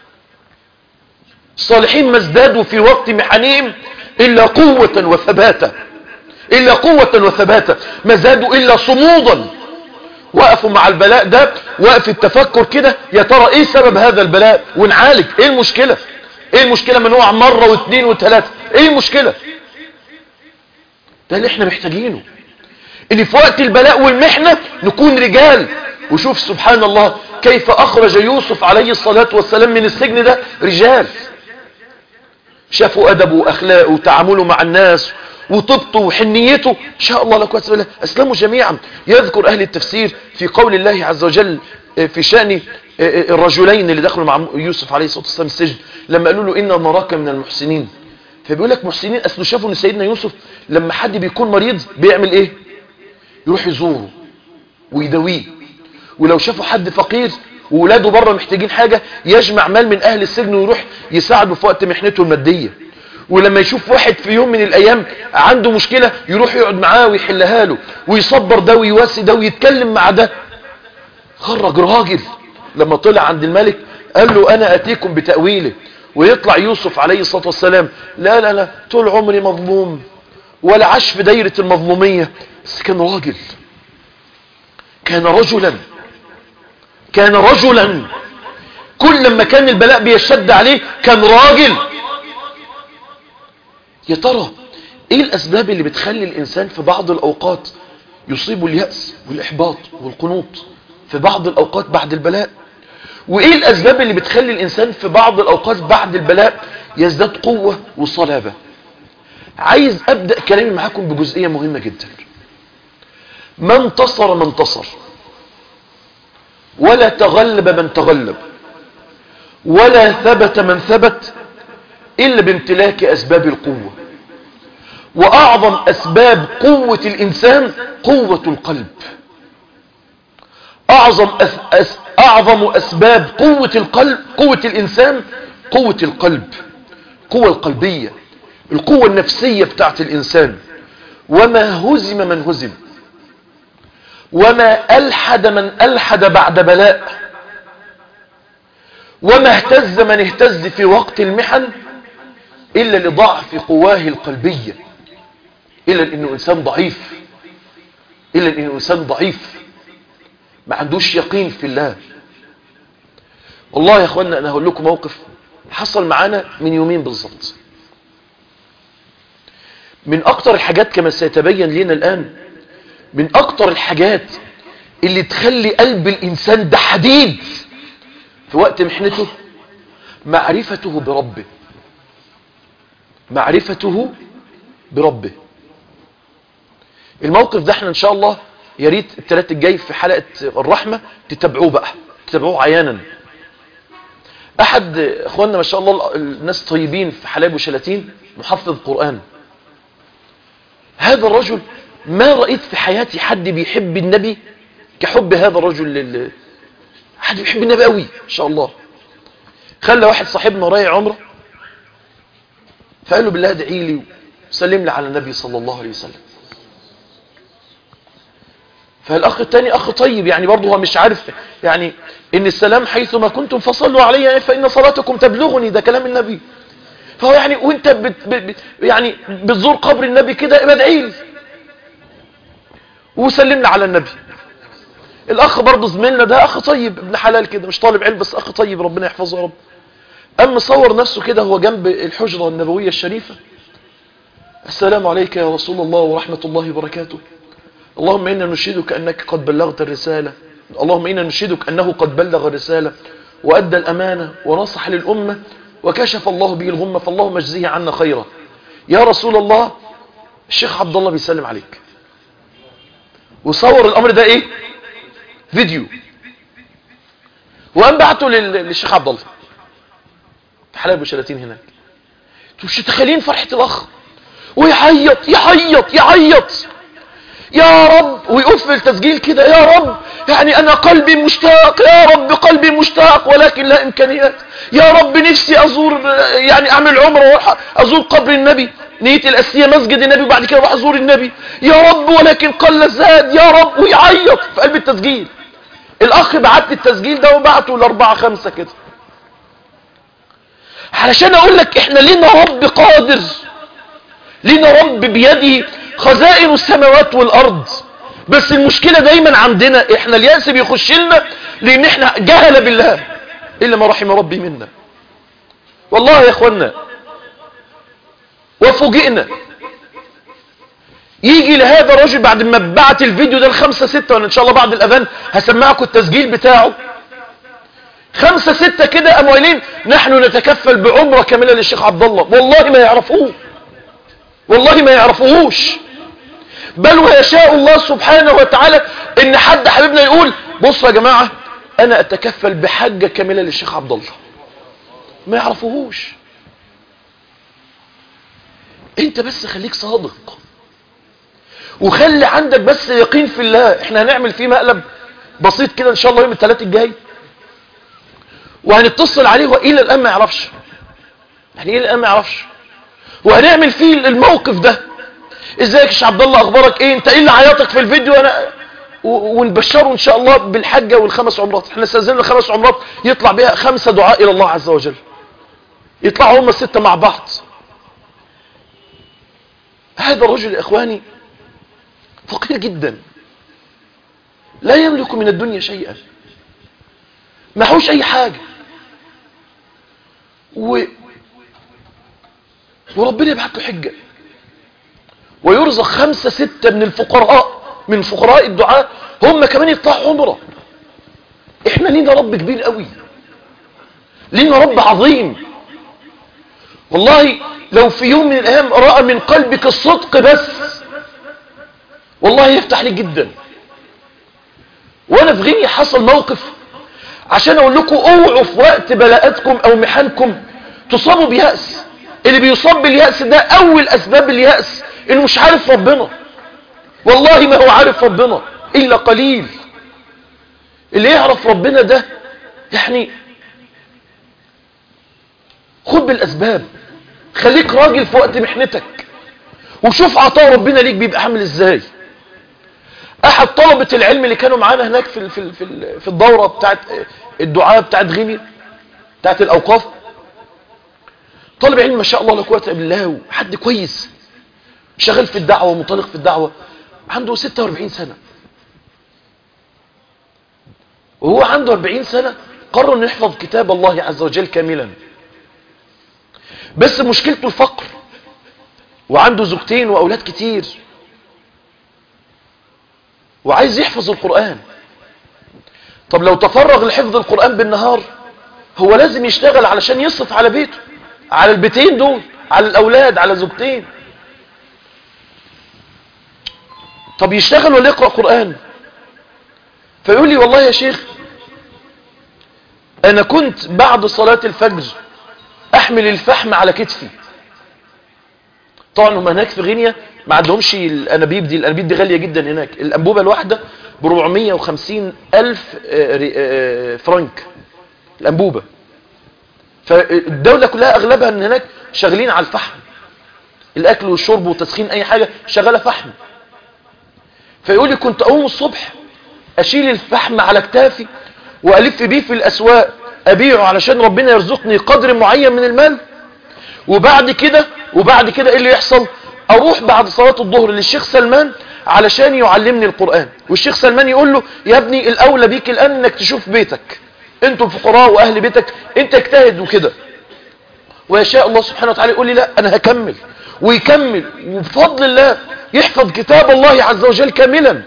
الصالحين ما ازدادوا في وقت محنهم إلا قوة وثباتا إلا قوة وثباتا ما زادوا إلا صمودا وقفوا مع البلاء ده وقف التفكر كده يا ترى ايه سبب هذا البلاء ونعالج ايه المشكلة ايه المشكلة من نوع مرة واثنين وثلاثة ايه المشكلة ده اللي احنا محتاجينه ان في وقت البلاء والمحنة نكون رجال وشوف سبحان الله كيف اخرج يوسف عليه الصلاة والسلام من السجن ده رجال شافوا ادبه واخلاقه وتعامله مع الناس وطبطه وحنيته ان شاء الله لك واسم الله اسلموا جميعا يذكر اهل التفسير في قول الله عز وجل في شأن الرجلين اللي دخلوا مع يوسف عليه الصلاة والسلام السجن لما قالوا له إنا نراك من المحسنين فبيقول لك محسنين أصله شافوا ان سيدنا يوسف لما حد بيكون مريض بيعمل ايه يروح يزوره ويداويه ولو شافوا حد فقير وولاده بره محتاجين حاجة يجمع مال من اهل السجن ويروح يساعده في وقت محنته المادية ولما يشوف واحد في يوم من الايام عنده مشكلة يروح يقعد معاه ويحلها له ويصبر ده ويواسي ده ويتكلم مع ده خرج راجل لما طلع عند الملك قال له انا اتيكم بتأويله ويطلع يوسف عليه الصلاة والسلام لا لا لا طول عمري مظلوم ولا عاش في دايرة المظلومية بس كان راجل كان رجلا كان رجلا كل لما كان البلاء بيشد عليه كان راجل يا ترى ايه الاسباب اللي بتخلي الانسان في بعض الاوقات يصيب اليأس والاحباط والقنوط في بعض الاوقات بعد البلاء وايه الاسباب اللي بتخلي الانسان في بعض الاوقات بعد البلاء يزداد قوة وصلابة عايز ابدأ كلامي معاكم بجزئية مهمة جدا ما انتصر من انتصر ولا تغلب من تغلب ولا ثبت من ثبت إلا بامتلاك أسباب القوة وأعظم أسباب قوة الإنسان قوة القلب أعظم, أس أس أعظم أسباب قوة القلب قوة الإنسان قوة القلب قوة القلبية القوة النفسية بتاعت الإنسان وما هزم من هزم وما ألحد من ألحد بعد بلاء وما اهتز من اهتز في وقت المحن إلا لضعف قواه القلبية إلا لأنه إنسان ضعيف إلا لأنه إنسان ضعيف ما عندوش يقين في الله والله يا أخوانا أنا هقول لكم موقف حصل معانا من يومين بالضبط من أكتر الحاجات كما سيتبين لنا الآن من أكتر الحاجات اللي تخلي قلب الإنسان ده حديد في وقت محنته معرفته بربه معرفته بربه الموقف ده احنا ان شاء الله يا ريت الثلاث الجاي في حلقة الرحمة تتابعوه بقى تتابعوه عيانا احد اخواننا ما شاء الله الناس طيبين في حلاب وشلاتين محفظ قرآن هذا الرجل ما رأيت في حياتي حد بيحب النبي كحب هذا الرجل لل... حد بيحب النبي قوي ان شاء الله خلى واحد صاحبنا رايح عمره فقال له بالله ادعي لي وسلم لي على النبي صلى الله عليه وسلم فالاخ الثاني اخ طيب يعني برضه هو مش عارف يعني ان السلام حيثما كنتم فصلوا علي فان صلاتكم تبلغني ده كلام النبي فهو يعني وانت بت بت يعني بتزور قبر النبي كده ابقى ادعي لي وسلم لي على النبي الاخ برضه زميلنا ده اخ طيب ابن حلال كده مش طالب علم بس اخ طيب ربنا يحفظه يا رب قام مصور نفسه كده هو جنب الحجرة النبوية الشريفة السلام عليك يا رسول الله ورحمة الله وبركاته اللهم إنا نشهدك أنك قد بلغت الرسالة اللهم إنا نشهدك أنه قد بلغ الرسالة وأدى الأمانة ونصح للأمة وكشف الله به الغمة فاللهم اجزيه عنا خيرا يا رسول الله الشيخ عبد الله بيسلم عليك وصور الأمر ده إيه فيديو وقام بعته لل- للشيخ عبد الله في حلايب وشلاتين هناك انتوا مش تتخيلين فرحة الأخ ويعيط يعيط يعيط يا رب ويقف في التسجيل كده يا رب يعني انا قلبي مشتاق يا رب قلبي مشتاق ولكن لا امكانيات يا رب نفسي ازور يعني اعمل عمره واروح ازور قبر النبي نيتي الاساسيه مسجد النبي وبعد كده اروح ازور النبي يا رب ولكن قل الزاد يا رب ويعيط في قلب التسجيل الاخ بعت لي التسجيل ده وبعته لاربعه خمسه كده علشان اقول لك احنا لينا رب قادر لينا رب بيده خزائن السماوات والارض بس المشكلة دايما عندنا احنا اليأس بيخش لنا لان احنا جهل بالله الا ما رحم ربي منا والله يا اخوانا وفوجئنا يجي لهذا الرجل بعد ما بعت الفيديو ده لخمسة ستة وانا ان شاء الله بعد الاذان هسمعكم التسجيل بتاعه خمسة ستة كده قاموا قايلين نحن نتكفل بعمرة كاملة للشيخ عبد الله والله ما يعرفوه والله ما يعرفوهوش بل ويشاء الله سبحانه وتعالى ان حد حبيبنا يقول بصوا يا جماعة انا اتكفل بحجة كاملة للشيخ عبد الله ما يعرفوهوش انت بس خليك صادق وخلي عندك بس يقين في الله احنا هنعمل فيه مقلب بسيط كده ان شاء الله يوم الثلاث الجاي وهنتصل عليه والى الان ما يعرفش يعني الى الان ما يعرفش وهنعمل فيه الموقف ده ازيك يا شيخ عبد الله اخبارك ايه انت ايه اللي عيطك في الفيديو انا و- ونبشره ان شاء الله بالحجة والخمس عمرات احنا استاذنا خمس عمرات يطلع بها خمسة دعاء الى الله عز وجل يطلعوا هم الستة مع بعض هذا الرجل يا اخواني فقير جدا لا يملك من الدنيا شيئا معهوش اي حاجة و... وربنا يبعت له حجة ويرزق خمسة ستة من الفقراء من فقراء الدعاء هم كمان يطلعوا عمره احنا لينا رب كبير قوي لينا رب عظيم والله لو في يوم من الايام رأى من قلبك الصدق بس والله يفتح لي جدا وانا في غني حصل موقف عشان اقول لكم اوعوا في وقت بلاءاتكم او محنكم تصابوا بيأس اللي بيصاب باليأس ده اول اسباب اليأس انه مش عارف ربنا والله ما هو عارف ربنا الا قليل اللي يعرف ربنا ده يعني خد بالاسباب خليك راجل في وقت محنتك وشوف عطاء ربنا ليك بيبقى عامل ازاي احد طلبة العلم اللي كانوا معانا هناك في في في, في الدورة بتاعت الدعاء بتاعت غينيا بتاعت الاوقاف طالب علم ما شاء الله لا قوه الا بالله وحد كويس شغال في الدعوة ومنطلق في الدعوة عنده 46 سنة وهو عنده 40 سنة قرر انه يحفظ كتاب الله عز وجل كاملا بس مشكلته الفقر وعنده زوجتين واولاد كتير وعايز يحفظ القرآن طب لو تفرغ لحفظ القرآن بالنهار هو لازم يشتغل علشان يصرف على بيته على البيتين دول على الاولاد على زوجتين طب يشتغل ولا يقرأ قرآن فيقول لي والله يا شيخ انا كنت بعد صلاة الفجر احمل الفحم على كتفي طبعا هم هناك في غينيا ما عندهمش الانابيب دي الانابيب دي غالية جدا هناك الانبوبة الواحدة ب 450 الف فرنك الانبوبة فالدولة كلها اغلبها ان هناك شغالين على الفحم الاكل والشرب وتسخين اي حاجة شغالة فحم فيقول لي كنت اقوم الصبح اشيل الفحم على كتافي والف بيه في الاسواق ابيعه علشان ربنا يرزقني قدر معين من المال وبعد كده وبعد كده ايه اللي يحصل اروح بعد صلاة الظهر للشيخ سلمان علشان يعلمني القرآن والشيخ سلمان يقول له يا ابني الاولى بيك الان انك تشوف بيتك انتم فقراء واهل بيتك انت اجتهد وكده ويشاء الله سبحانه وتعالى يقول لي لا انا هكمل ويكمل وبفضل الله يحفظ كتاب الله عز وجل كاملا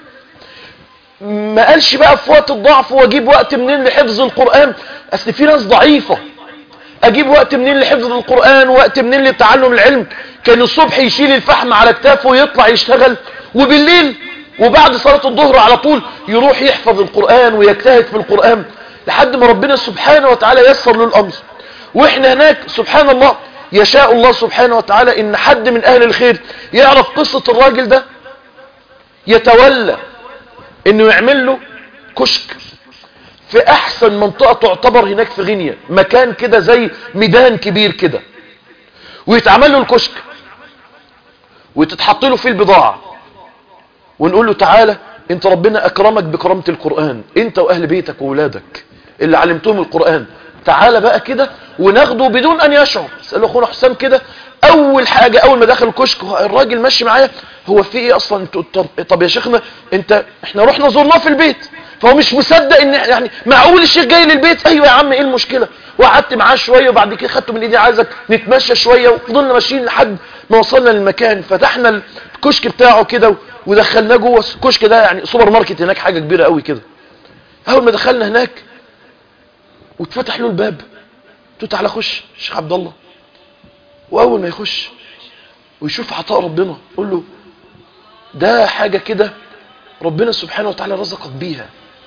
ما قالش بقى في وقت الضعف واجيب وقت منين لحفظ القرآن اصل في ناس ضعيفة اجيب وقت منين لحفظ القرآن وقت منين لتعلم العلم كان الصبح يشيل الفحم على كتافه ويطلع يشتغل وبالليل وبعد صلاة الظهر على طول يروح يحفظ القرآن ويجتهد في القرآن لحد ما ربنا سبحانه وتعالى يسر له الأمر واحنا هناك سبحان الله يشاء الله سبحانه وتعالى ان حد من اهل الخير يعرف قصة الراجل ده يتولى انه يعمل له كشك في احسن منطقة تعتبر هناك في غينيا مكان كده زي ميدان كبير كده ويتعمل له الكشك وتتحط له فيه البضاعة ونقول له تعالى انت ربنا اكرمك بكرامة القرآن انت واهل بيتك وولادك اللي علمتهم القرآن تعالى بقى كده وناخده بدون ان يشعر سأله اخونا حسام كده اول حاجة اول ما دخل الكشك الراجل ماشي معايا هو في ايه اصلا انتوا طب, طب يا شيخنا انت احنا رحنا زرناه في البيت فهو مش مصدق ان يعني معقول الشيخ جاي للبيت ايوه يا عم ايه المشكلة وقعدت معاه شوية وبعد كده خدته من ايدي عايزك نتمشى شوية وفضلنا ماشيين لحد ما وصلنا للمكان فتحنا الكشك بتاعه كده ودخلناه جوه الكشك ده يعني سوبر ماركت هناك حاجة كبيرة قوي كده اول ما دخلنا هناك واتفتح له الباب قلت له تعالى خش شيخ عبد الله واول ما يخش ويشوف عطاء ربنا يقول له ده حاجة كده ربنا سبحانه وتعالى رزقك بيها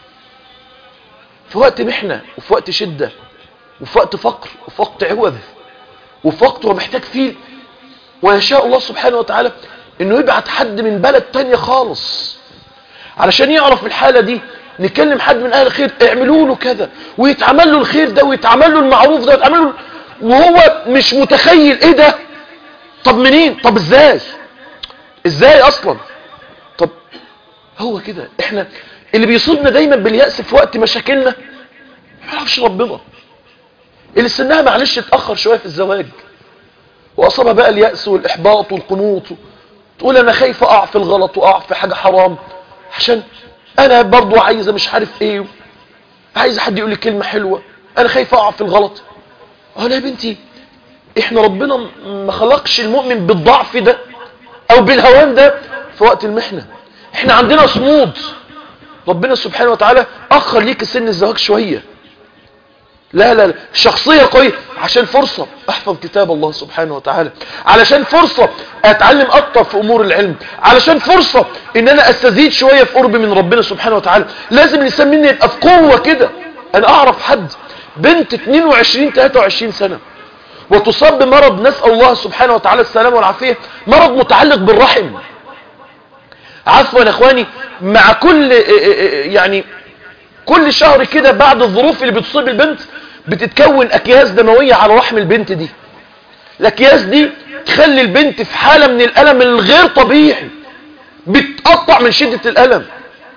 في وقت محنة وفي وقت شدة وفي وقت فقر وفي وقت عوذ وفي وقت هو محتاج فيه ويشاء الله سبحانه وتعالى انه يبعت حد من بلد تانية خالص علشان يعرف الحالة دي نكلم حد من اهل الخير اعملوا له كذا ويتعمل له الخير ده ويتعمل له المعروف ده ويتعمل له وهو مش متخيل ايه ده طب منين طب ازاي ازاي اصلا طب هو كده احنا اللي بيصيبنا دايما باليأس في وقت مشاكلنا ما يعرفش ربنا اللي سنها معلش اتأخر شوية في الزواج واصابها بقى اليأس والاحباط والقنوط تقول انا خايف اقع في الغلط واقع في حاجة حرام عشان انا برضو عايزة مش عارف ايه عايزة حد يقول لي كلمة حلوة انا خايف اقع في الغلط انا يا بنتي احنا ربنا ما خلقش المؤمن بالضعف ده او بالهوان ده في وقت المحنة احنا عندنا صمود ربنا سبحانه وتعالى اخر ليك سن الزواج شوية لا لا لا شخصية قوية عشان فرصة احفظ كتاب الله سبحانه وتعالى علشان فرصة اتعلم اكتر في امور العلم علشان فرصة ان انا استزيد شوية في قرب من ربنا سبحانه وتعالى لازم الانسان مني يبقى في قوة كده انا اعرف حد بنت 22 23 سنة وتصاب بمرض نسأل الله سبحانه وتعالى السلامة والعافية مرض متعلق بالرحم عفوا يا اخواني مع كل يعني كل شهر كده بعد الظروف اللي بتصيب البنت بتتكون اكياس دموية على رحم البنت دي الاكياس دي تخلي البنت في حالة من الالم الغير طبيعي بتقطع من شدة الالم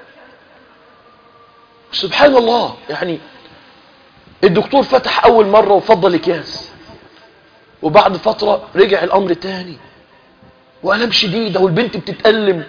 سبحان الله يعني الدكتور فتح اول مرة وفضل اكياس وبعد فترة رجع الامر تاني والام شديدة والبنت بتتألم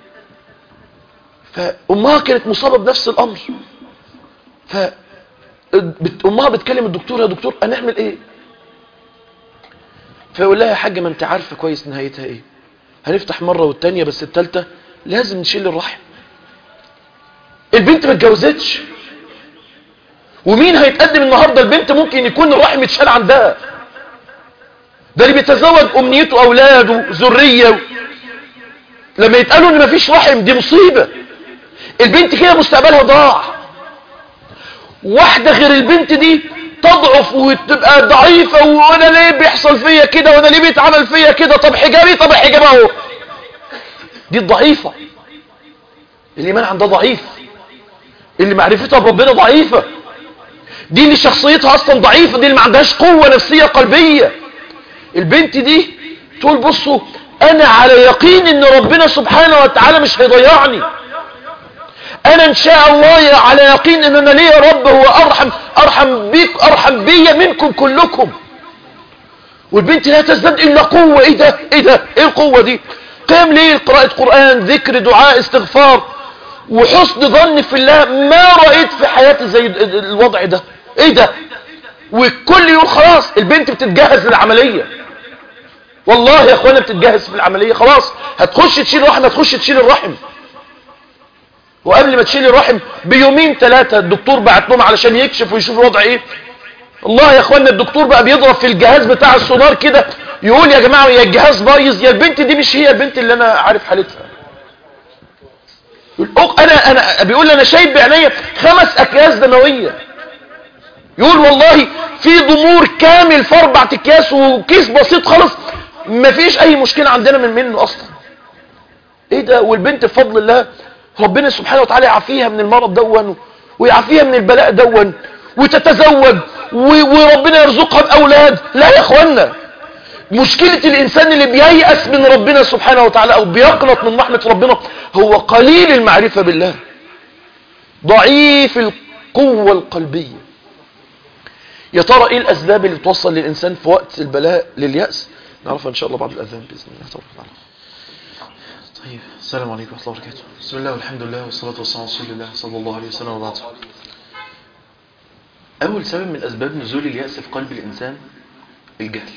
فامها كانت مصابة بنفس الامر ف امها بتكلم الدكتور يا دكتور هنعمل ايه فيقول لها يا حاجة ما انت عارفة كويس نهايتها ايه هنفتح مرة والتانية بس التالتة لازم نشيل الرحم البنت ما اتجوزتش ومين هيتقدم النهاردة البنت ممكن يكون الرحم اتشال عندها ده اللي بيتزوج امنيته اولاده ذرية لما يتقالوا ان مفيش رحم دي مصيبة البنت كده مستقبلها ضاع واحدة غير البنت دي تضعف وتبقى ضعيفة وانا ليه بيحصل فيا كده وانا ليه بيتعمل فيا كده طب حجابي طب الحجاب اهو دي الضعيفة الايمان عندها ضعيف اللي معرفتها بربنا ضعيفة دي اللي شخصيتها اصلا ضعيفة دي اللي ما عندهاش قوة نفسية قلبية البنت دي تقول بصوا انا على يقين ان ربنا سبحانه وتعالى مش هيضيعني انا ان شاء الله على يقين ان انا ليه رب هو ارحم ارحم بيك ارحم بيا منكم كلكم والبنت لا تزداد الا قوة ايه ده ايه ده ايه القوة دي قيام ليل قراءة قرآن ذكر دعاء استغفار وحسن ظن في الله ما رأيت في حياتي زي الوضع ده ايه ده والكل يقول خلاص البنت بتتجهز للعملية والله يا اخوانا بتتجهز في العملية خلاص هتخش تشيل رحم هتخش تشيل الرحم وقبل ما تشيل الرحم بيومين ثلاثة الدكتور بعت لهم علشان يكشف ويشوف الوضع ايه الله يا اخوانا الدكتور بقى بيضرب في الجهاز بتاع السونار كده يقول يا جماعة يا الجهاز بايظ يا البنت دي مش هي البنت اللي انا عارف حالتها يقول انا انا بيقول لي انا شايف بعينيا خمس اكياس دمويه يقول والله في ضمور كامل في اربع اكياس وكيس بسيط خالص مفيش اي مشكله عندنا من منه اصلا ايه ده والبنت بفضل الله ربنا سبحانه وتعالى يعافيها من المرض دون ويعافيها من البلاء دون وتتزوج وربنا يرزقها باولاد لا يا اخوانا مشكلة الإنسان اللي بييأس من ربنا سبحانه وتعالى أو بيقنط من رحمة ربنا هو قليل المعرفة بالله ضعيف القوة القلبية يا ترى إيه الأسباب اللي توصل للإنسان في وقت البلاء لليأس نعرفها إن شاء الله بعد الأذان بإذن الله تبارك وتعالى طيب السلام عليكم ورحمة الله وبركاته بسم الله والحمد لله والصلاة والسلام على رسول الله صلى الله عليه وسلم وبعد أول سبب من أسباب نزول اليأس في قلب الإنسان الجهل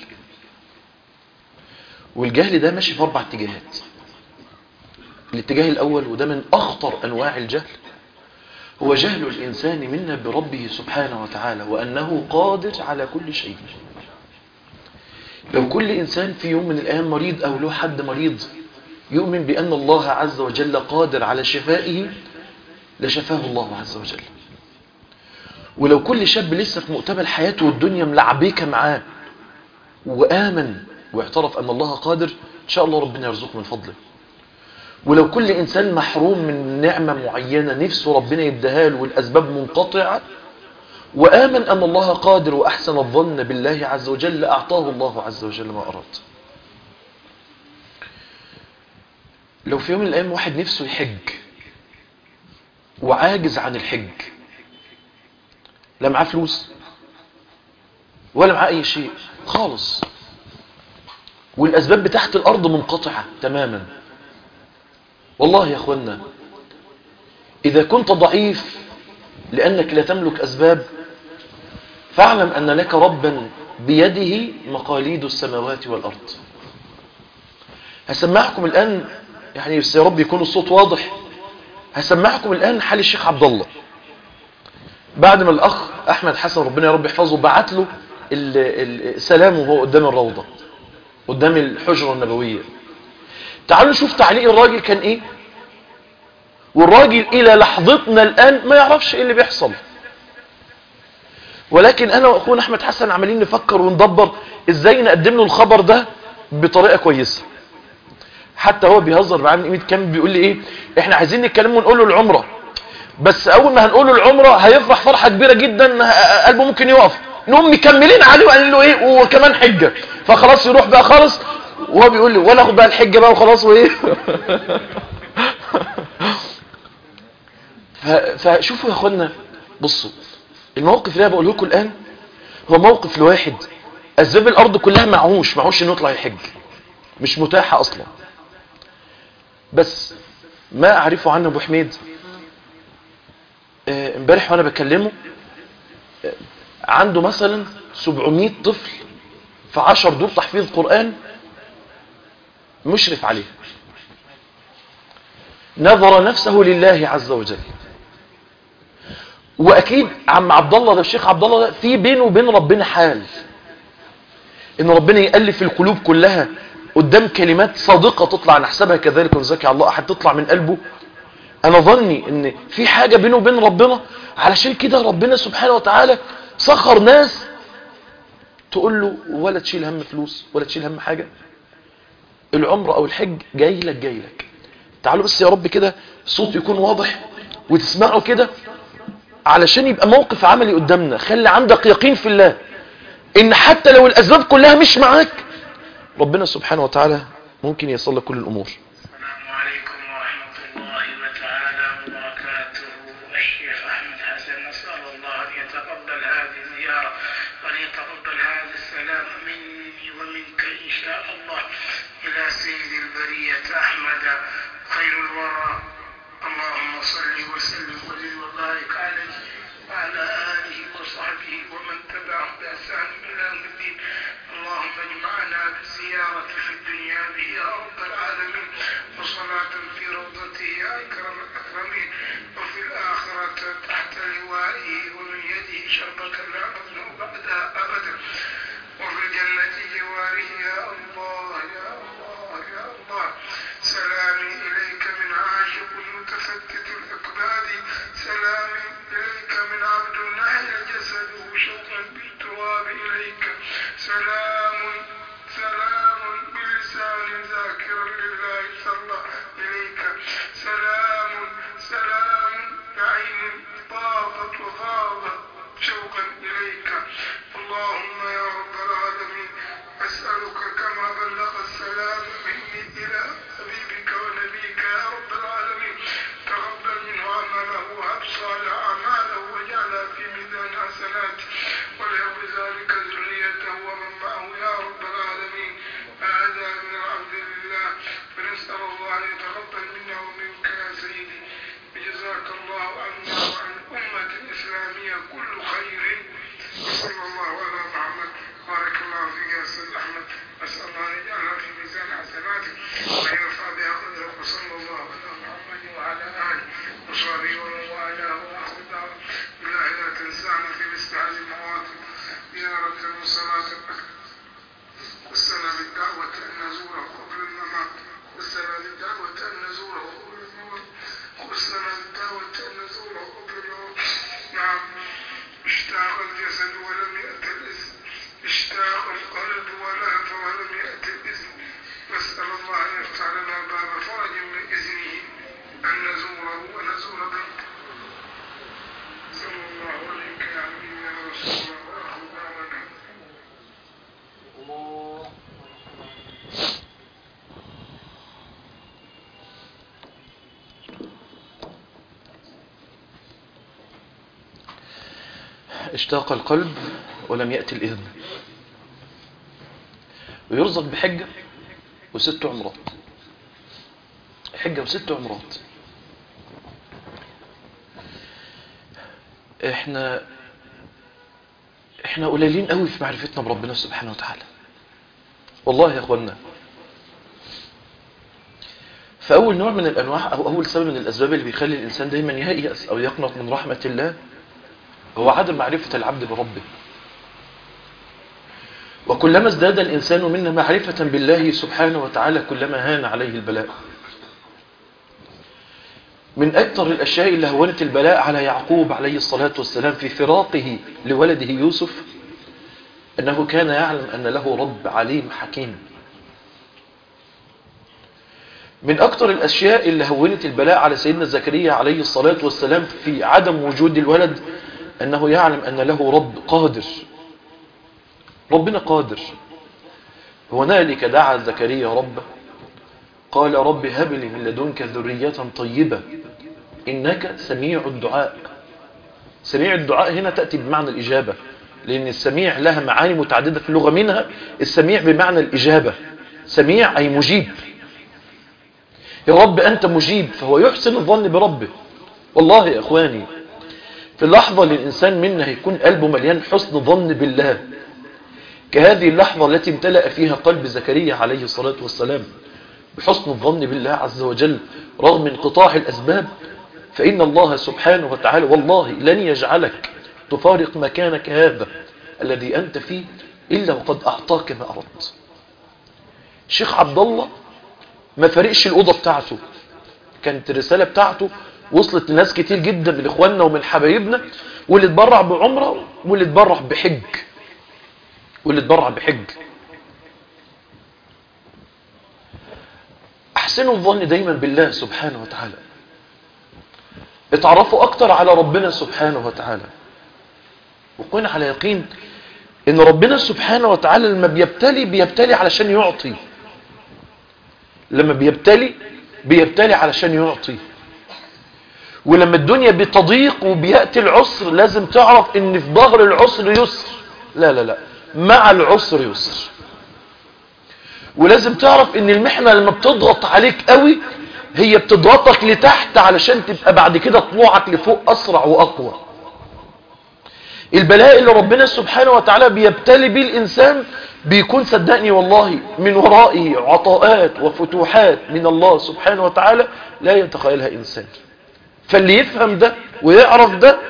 والجهل ده ماشي في أربع اتجاهات الاتجاه الأول وده من أخطر أنواع الجهل هو جهل الإنسان منا بربه سبحانه وتعالى وأنه قادر على كل شيء لو كل إنسان في يوم من الأيام مريض أو له حد مريض يؤمن بأن الله عز وجل قادر على شفائه لشفاه الله عز وجل ولو كل شاب لسه في مقتبل حياته والدنيا ملعبيك معاه وآمن واعترف أن الله قادر إن شاء الله ربنا يرزقه من فضله ولو كل إنسان محروم من نعمة معينة نفسه ربنا يديها له والأسباب منقطعة وآمن أن الله قادر وأحسن الظن بالله عز وجل أعطاه الله عز وجل ما أراد لو في يوم من الأيام واحد نفسه يحج وعاجز عن الحج لا معاه فلوس ولا معاه أي شيء خالص والأسباب بتاعت الأرض منقطعة تماما والله يا أخوانا إذا كنت ضعيف لأنك لا تملك أسباب فاعلم أن لك ربا بيده مقاليد السماوات والأرض هسمعكم الآن يعني بس يا رب يكون الصوت واضح هسمعكم الآن حال الشيخ عبد الله بعد ما الأخ أحمد حسن ربنا يا رب يحفظه بعت له السلام وهو قدام الروضة قدام الحجرة النبوية تعالوا نشوف تعليق الراجل كان ايه والراجل الى لحظتنا الان ما يعرفش ايه اللي بيحصل ولكن انا واخونا احمد حسن عمالين نفكر وندبر ازاي نقدم له الخبر ده بطريقة كويسة حتى هو بيهزر معايا من قيمه كام بيقول لي ايه احنا عايزين نتكلم ونقول له العمره بس اول ما هنقول له العمره هيفرح فرحه كبيره جدا قلبه ممكن يقف نقوم مكملين عليه وقال له ايه وكمان حجه فخلاص يروح بقى خالص وهو بيقول لي ولا اخد بقى الحجه بقى وخلاص وايه فشوفوا يا اخوانا بصوا الموقف اللي انا بقوله لكم الان هو موقف لواحد اسباب الارض كلها معهوش معهوش انه يطلع يحج مش متاحه اصلا بس ما اعرفه عنه ابو حميد امبارح وانا بكلمه آه عنده مثلا 700 طفل في 10 دور تحفيظ قرآن مشرف عليه نظر نفسه لله عز وجل واكيد عم عبد الله ده الشيخ عبد الله ده في بينه وبين ربنا حال ان ربنا يالف القلوب كلها قدام كلمات صادقه تطلع نحسبها كذلك ونزكي على الله احد تطلع من قلبه انا ظني ان في حاجه بينه وبين ربنا علشان كده ربنا سبحانه وتعالى سخر ناس تقول له ولا تشيل هم فلوس ولا تشيل هم حاجه العمره او الحج جاي لك جاي لك تعالوا بس يا رب كده الصوت يكون واضح وتسمعوا كده علشان يبقى موقف عملي قدامنا خلي عندك يقين في الله ان حتى لو الاسباب كلها مش معاك ربنا سبحانه وتعالى ممكن يصل لك كل الامور السلام عليكم ورحمة الله وتعالى وبركاته الشيخ أحمد حسن نسأل الله أن يتقبل هذه الزيارة وأن يتقبل هذا السلام مني ومنك إن شاء الله إلى سيد البرية أحمد خير الورى اللهم صل وسلم وزد وبارك عليه وعلى آله وصحبه ومن تبعهم بإحسان إلى يوم الدين اللهم اجمعنا بالزيارة في جواره ومن يده شربة لا نظمأ بعدها أبدا وفي الجنة جواره يا الله يا الله يا الله سلامي إليك من عاشق متفتت الأكباد سلامي إليك من عبد نحل جسده شوقا بالتراب إليك سلام سلام بلسان ذاكرا لله صلى إليك سلام سلام بعين طافت وفاضت شوقا إليك اللهم يا رب العالمين أسألك كما بلغ السلام مني إلى حبيبك ونبيك يا رب العالمين تقبل منه عمله وهب صالح أعماله واجعلها في ميزان حسناته وليهب ذلك ذريته ومن معه يا رب العالمين هذا من العبد لله فنسأل الله أن يتقبل منا ومنك يا سيدي وجزاك الله عنا وعن الأمة الإسلامية كل خير صلى الله على محمد بارك الله فيك يا أستاذ أحمد أسأل الله أن يجعلها في ميزان حسناتك وأن يرفع بها قدرك وصلى الله على محمد وعلى آله وصحبه ومن والاه وآخر دعوة بالله لا تنسانا في مثل هذه المواطن زيارة وصلاة والسنة بالدعوة أن نزوره قبل الممات والسنة بالدعوة أن نزوره قبل الممات والسنة بالدعوة أن نزوره قبل الموت نعم اشتاق الجسد ولم يأت الإذن اشتاق القلب ولهف ولم يأت الإذن نسأل الله أن يفتح لنا باب فرج من إذنه أن نزوره ونزور بيته صلى الله عليك يا حبيبي يا رسول الله وآخر دعوانا اشتاق القلب ولم يأتي الإذن ويرزق بحجة وست عمرات حجة وست عمرات احنا احنا قليلين قوي في معرفتنا بربنا سبحانه وتعالى والله يا اخوانا فأول نوع من الأنواع أو أول سبب من الأسباب اللي بيخلي الإنسان دايما ييأس أو يقنط من رحمة الله هو عدم معرفة العبد بربه وكلما ازداد الإنسان منا معرفة بالله سبحانه وتعالى كلما هان عليه البلاء من أكثر الأشياء اللي هونت البلاء على يعقوب عليه الصلاة والسلام في فراقه لولده يوسف أنه كان يعلم أن له رب عليم حكيم من أكثر الأشياء اللي هونت البلاء على سيدنا زكريا عليه الصلاة والسلام في عدم وجود الولد أنه يعلم أن له رب قادر ربنا قادر هنالك دعا زكريا ربه قال رب هب لي من لدنك ذرية طيبة إنك سميع الدعاء سميع الدعاء هنا تأتي بمعنى الإجابة لأن السميع لها معاني متعددة في اللغة منها السميع بمعنى الإجابة سميع أي مجيب يا رب أنت مجيب فهو يحسن الظن بربه والله يا إخواني في اللحظة اللي الإنسان منا هيكون قلبه مليان حسن ظن بالله كهذه اللحظة التي امتلأ فيها قلب زكريا عليه الصلاة والسلام بحسن الظن بالله عز وجل رغم انقطاع الأسباب فإن الله سبحانه وتعالى والله لن يجعلك تفارق مكانك هذا الذي أنت فيه إلا وقد أعطاك ما أردت شيخ عبد الله ما فرقش الأوضة بتاعته كانت الرسالة بتاعته وصلت لناس كتير جدا من إخواننا ومن حبايبنا واللي اتبرع بعمرة واللي اتبرع بحج واللي اتبرع بحج احسنوا الظن دايما بالله سبحانه وتعالى اتعرفوا اكتر على ربنا سبحانه وتعالى وكون على يقين ان ربنا سبحانه وتعالى لما بيبتلي بيبتلي علشان يعطي لما بيبتلي بيبتلي علشان يعطي ولما الدنيا بتضيق وبيأتي العسر لازم تعرف ان في ظهر العسر يسر لا لا لا مع العسر يسر ولازم تعرف ان المحنة لما بتضغط عليك قوي هي بتضغطك لتحت علشان تبقى بعد كده طلوعك لفوق اسرع واقوى البلاء اللي ربنا سبحانه وتعالى بيبتلي بيه الانسان بيكون صدقني والله من ورائه عطاءات وفتوحات من الله سبحانه وتعالى لا يتخيلها انسان فاللي يفهم ده ويعرف ده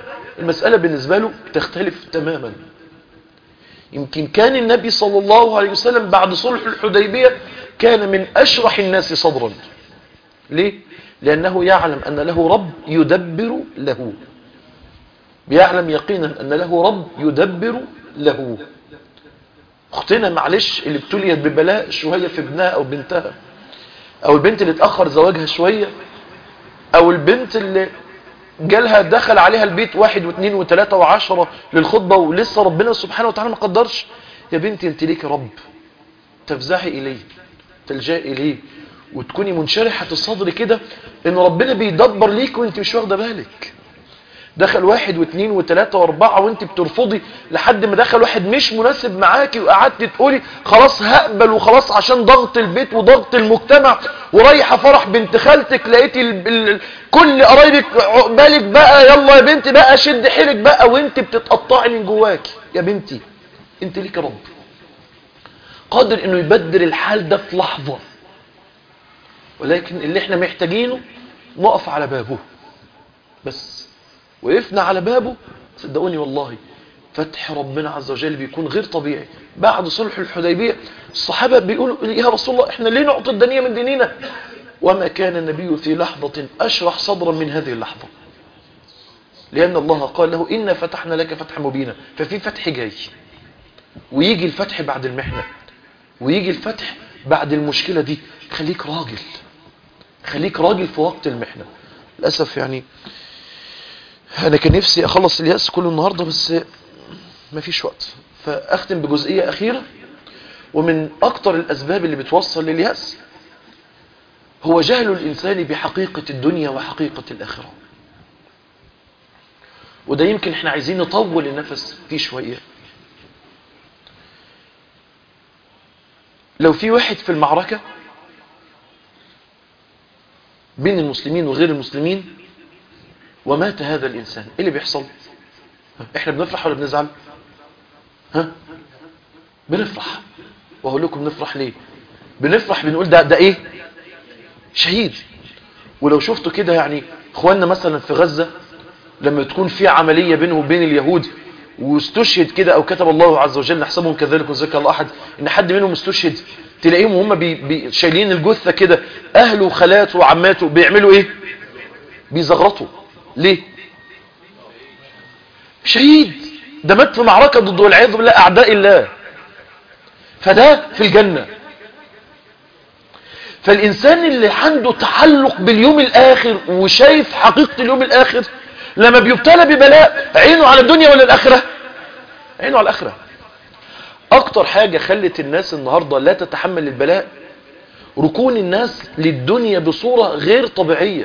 المسألة بالنسبة له تختلف تماما يمكن كان النبي صلى الله عليه وسلم بعد صلح الحديبية كان من أشرح الناس صدرا ليه؟ لأنه يعلم أن له رب يدبر له بيعلم يقينا أن له رب يدبر له اختنا معلش اللي ابتليت ببلاء شوية في ابنها أو بنتها أو البنت اللي اتأخر زواجها شوية أو البنت اللي جالها دخل عليها البيت واحد واثنين وثلاثة وعشرة للخطبة ولسه ربنا سبحانه وتعالى ما قدرش يا بنتي انت ليك رب تفزعي إليه تلجأي إليه وتكوني منشرحة الصدر كده ان ربنا بيدبر ليك وانت مش واخده بالك دخل واحد واثنين وثلاثة واربعة وانت بترفضي لحد ما دخل واحد مش مناسب معاكي وقعدت تقولي خلاص هقبل وخلاص عشان ضغط البيت وضغط المجتمع ورايحة فرح بنت خالتك لقيتي ال... ال... كل قرايبك عقبالك بقى يلا يا بنتي بقى شد حيلك بقى وانت بتتقطعي من جواكي يا بنتي انت ليك رب قادر انه يبدل الحال ده في لحظة ولكن اللي احنا محتاجينه نقف على بابه بس وقفنا على بابه صدقوني والله فتح ربنا عز وجل بيكون غير طبيعي بعد صلح الحديبية الصحابة بيقولوا يا رسول الله احنا ليه نعطي الدنيا من ديننا وما كان النبي في لحظة أشرح صدرا من هذه اللحظة لأن الله قال له إنا فتحنا لك فتح مبينا ففي فتح جاي ويجي الفتح بعد المحنة ويجي الفتح بعد المشكلة دي خليك راجل خليك راجل في وقت المحنة للأسف يعني أنا كان نفسي أخلص اليأس كله النهاردة بس ما فيش وقت فأختم بجزئية أخيرة ومن أكتر الأسباب اللي بتوصل لليأس هو جهل الإنسان بحقيقة الدنيا وحقيقة الآخرة وده يمكن احنا عايزين نطول النفس فيه شوية لو في واحد في المعركة بين المسلمين وغير المسلمين ومات هذا الإنسان ايه اللي بيحصل احنا بنفرح ولا بنزعل ها بنفرح وهقول لكم نفرح ليه بنفرح بنقول ده ده ايه شهيد ولو شفتوا كده يعني اخواننا مثلا في غزة لما تكون في عملية بينه وبين اليهود واستشهد كده او كتب الله عز وجل نحسبهم كذلك وذكر الله احد ان حد منهم استشهد تلاقيهم هم بي بي شايلين الجثة كده اهله وخالاته وعماته بيعملوا ايه بيزغرطوا ليه شهيد ده مات في معركة ضد والعياذ بالله اعداء الله فده في الجنة فالإنسان اللي عنده تعلق باليوم الآخر وشايف حقيقة اليوم الآخر لما بيبتلى ببلاء عينه على الدنيا ولا الآخرة عينه على الآخرة أكتر حاجة خلت الناس النهاردة لا تتحمل البلاء ركون الناس للدنيا بصورة غير طبيعية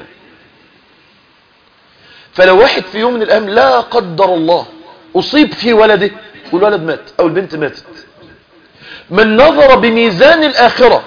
فلو واحد في يوم من الأيام لا قدر الله أصيب في ولده والولد مات أو البنت ماتت من نظر بميزان الآخرة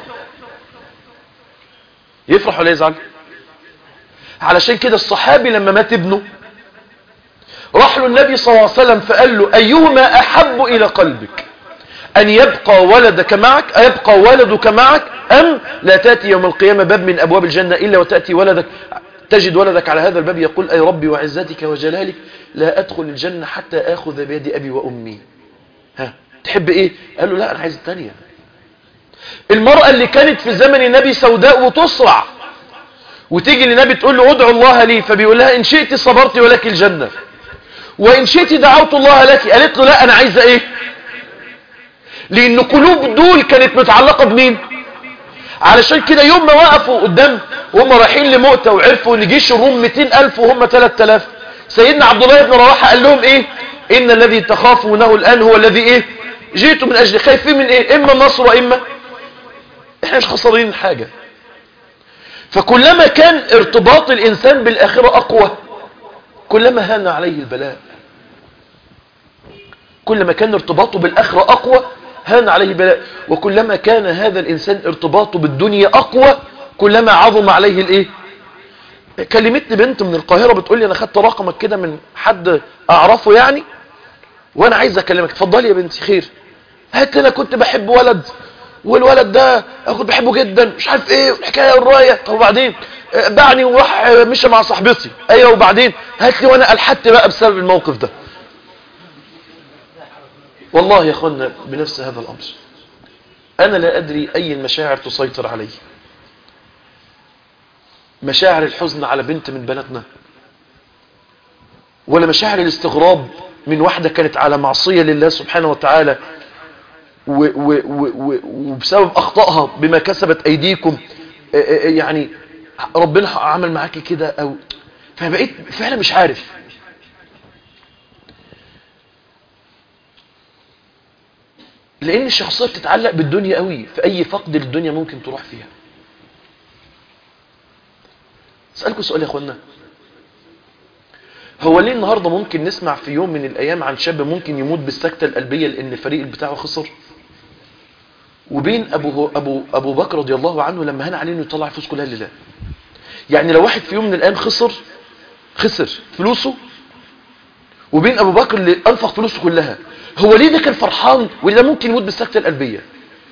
يفرح ولا يزعل علشان كده الصحابي لما مات ابنه راح له النبي صلى الله عليه وسلم فقال له أيهما أحب إلى قلبك أن يبقى ولدك معك أيبقى ولدك معك أم لا تأتي يوم القيامة باب من أبواب الجنة إلا وتأتي ولدك تجد ولدك على هذا الباب يقول أي ربي وعزتك وجلالك لا أدخل الجنة حتى أخذ بيد أبي وأمي ها تحب إيه قال له لا أنا عايز الثانية المرأة اللي كانت في زمن النبي سوداء وتصرع وتيجي للنبي تقول له ادعو الله لي فبيقول لها ان شئت صبرت ولك الجنة وان شئت دعوت الله لك قالت له لا انا عايزة ايه لان قلوب دول كانت متعلقة بمين علشان كده يوم ما وقفوا قدام وهم رايحين لمؤتة وعرفوا ان جيش الروم 200 الف وهم 3000 سيدنا عبد الله بن رواحة قال لهم ايه ان الذي تخافونه الان هو الذي ايه جئتوا من اجل خايفين من ايه اما النصر واما احنا مش خسرين حاجة فكلما كان ارتباط الانسان بالاخرة اقوى كلما هان عليه البلاء كلما كان ارتباطه بالاخرة اقوى هان عليه البلاء وكلما كان هذا الانسان ارتباطه بالدنيا اقوى كلما عظم عليه الايه كلمتني بنت من القاهرة بتقول لي انا خدت رقمك كده من حد اعرفه يعني وانا عايز اكلمك اتفضلي يا بنتي خير هات انا كنت بحب ولد والولد ده اخد بحبه جدا مش عارف ايه والحكايه والروايه طب وبعدين آه، باعني وراح آه، مشى مع صاحبتي ايوه وبعدين هات لي وانا الحدت بقى بسبب الموقف ده والله يا اخوانا بنفس هذا الامر انا لا ادري اي المشاعر تسيطر علي مشاعر الحزن على بنت من بناتنا ولا مشاعر الاستغراب من واحدة كانت على معصية لله سبحانه وتعالى و و و و وبسبب أخطائها بما كسبت أيديكم آه، آه، يعني ربنا عمل معاكي كده أو فبقيت فعلا مش عارف لأن الشخصية بتتعلق بالدنيا قوي في أي فقد للدنيا ممكن تروح فيها أسألكم سؤال يا أخوانا هو ليه النهاردة ممكن نسمع في يوم من الأيام عن شاب ممكن يموت بالسكتة القلبية لأن الفريق بتاعه خسر وبين أبو, أبو, أبو بكر رضي الله عنه لما هان عليه أنه يطلع فلوس كلها لله يعني لو واحد في يوم من الأيام خسر خسر فلوسه وبين أبو بكر اللي أنفق فلوسه كلها هو ليه ده كان فرحان ولا ممكن يموت بالسكتة القلبية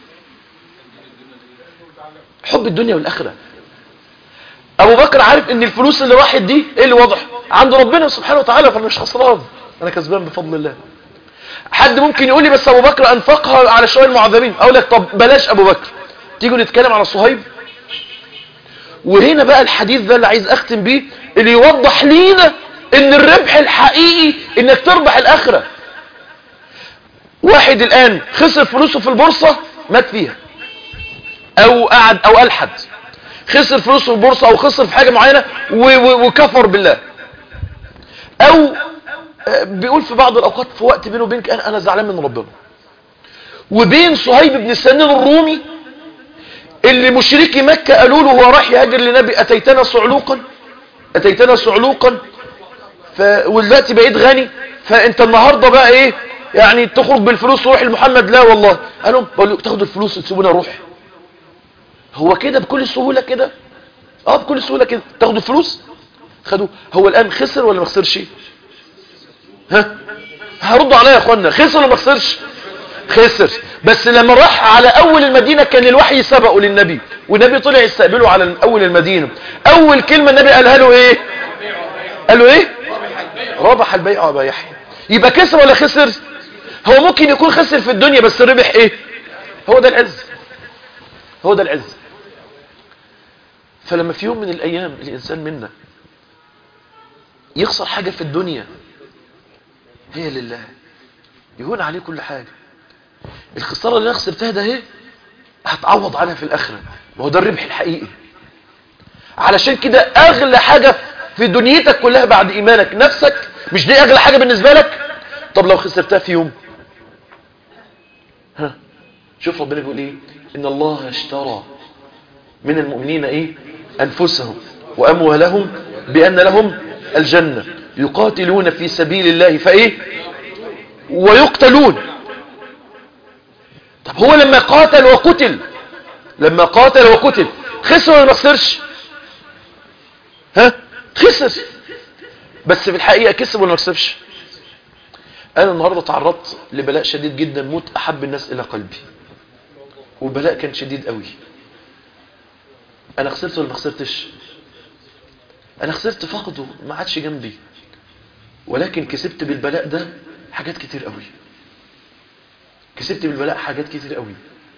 حب الدنيا والآخرة ابو بكر عارف ان الفلوس اللي راحت دي ايه اللي واضح عند ربنا سبحانه وتعالى فانا مش خسران انا كسبان بفضل الله حد ممكن يقول لي بس ابو بكر انفقها على شويه المعذبين اقول لك طب بلاش ابو بكر تيجوا نتكلم على صهيب وهنا بقى الحديث ده اللي عايز اختم بيه اللي يوضح لينا ان الربح الحقيقي انك تربح الاخره واحد الان خسر فلوسه في البورصه مات فيها او قعد او الحد خسر فلوسه في البورصة او خسر في حاجة معينة و- و- وكفر بالله او آه، بيقول في بعض الاوقات في وقت بينه وبينك انا انا زعلان من ربنا وبين صهيب بن سنان الرومي اللي مشركي مكة قالوا له هو راح يهاجر لنبي اتيتنا صعلوقا اتيتنا صعلوقا ف... ودلوقتي بقيت غني فانت النهاردة بقى ايه يعني تخرج بالفلوس تروح لمحمد لا والله قالوا بقول له تاخدوا الفلوس تسيبونا نروح هو كده بكل سهولة كده اه بكل سهولة كده تاخدوا الفلوس خدوا هو الآن خسر ولا ما خسرش ها هردوا عليا يا اخوانا خسر ولا ما خسرش خسر بس لما راح على اول المدينة كان الوحي سبقه للنبي والنبي طلع يستقبله على اول المدينة اول كلمة النبي قالها له ايه قال له ايه ربح البيع ابا يحيى يبقى كسر ولا خسر هو ممكن يكون خسر في الدنيا بس ربح ايه هو ده العز هو ده العز فلما في يوم من الأيام الإنسان منا يخسر حاجة في الدنيا هي لله يهون عليه كل حاجة الخسارة اللي أنا خسرتها ده هي هتعوض عنها في الآخرة وهو ده الربح الحقيقي علشان كده أغلى حاجة في دنيتك كلها بعد إيمانك نفسك مش دي أغلى حاجة بالنسبة لك طب لو خسرتها في يوم ها شوف ربنا بيقول ايه ان الله اشترى من المؤمنين ايه انفسهم واموالهم بان لهم الجنة يقاتلون في سبيل الله فايه ويقتلون طب هو لما قاتل وقتل لما قاتل وقتل خسر ولا ما خسرش ها خسر بس في الحقيقة كسب ولا ما كسبش انا النهاردة تعرضت لبلاء شديد جدا موت احب الناس الى قلبي وبلاء كان شديد قوي انا خسرت ولا ما خسرتش انا خسرت فقده ما عادش جنبي ولكن كسبت بالبلاء ده حاجات كتير قوي كسبت بالبلاء حاجات كتير قوي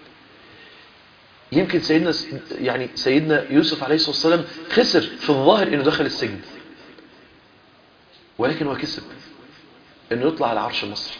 يمكن سيدنا يعني سيدنا يوسف عليه الصلاة والسلام خسر في الظاهر انه دخل السجن ولكن هو كسب انه يطلع على عرش مصر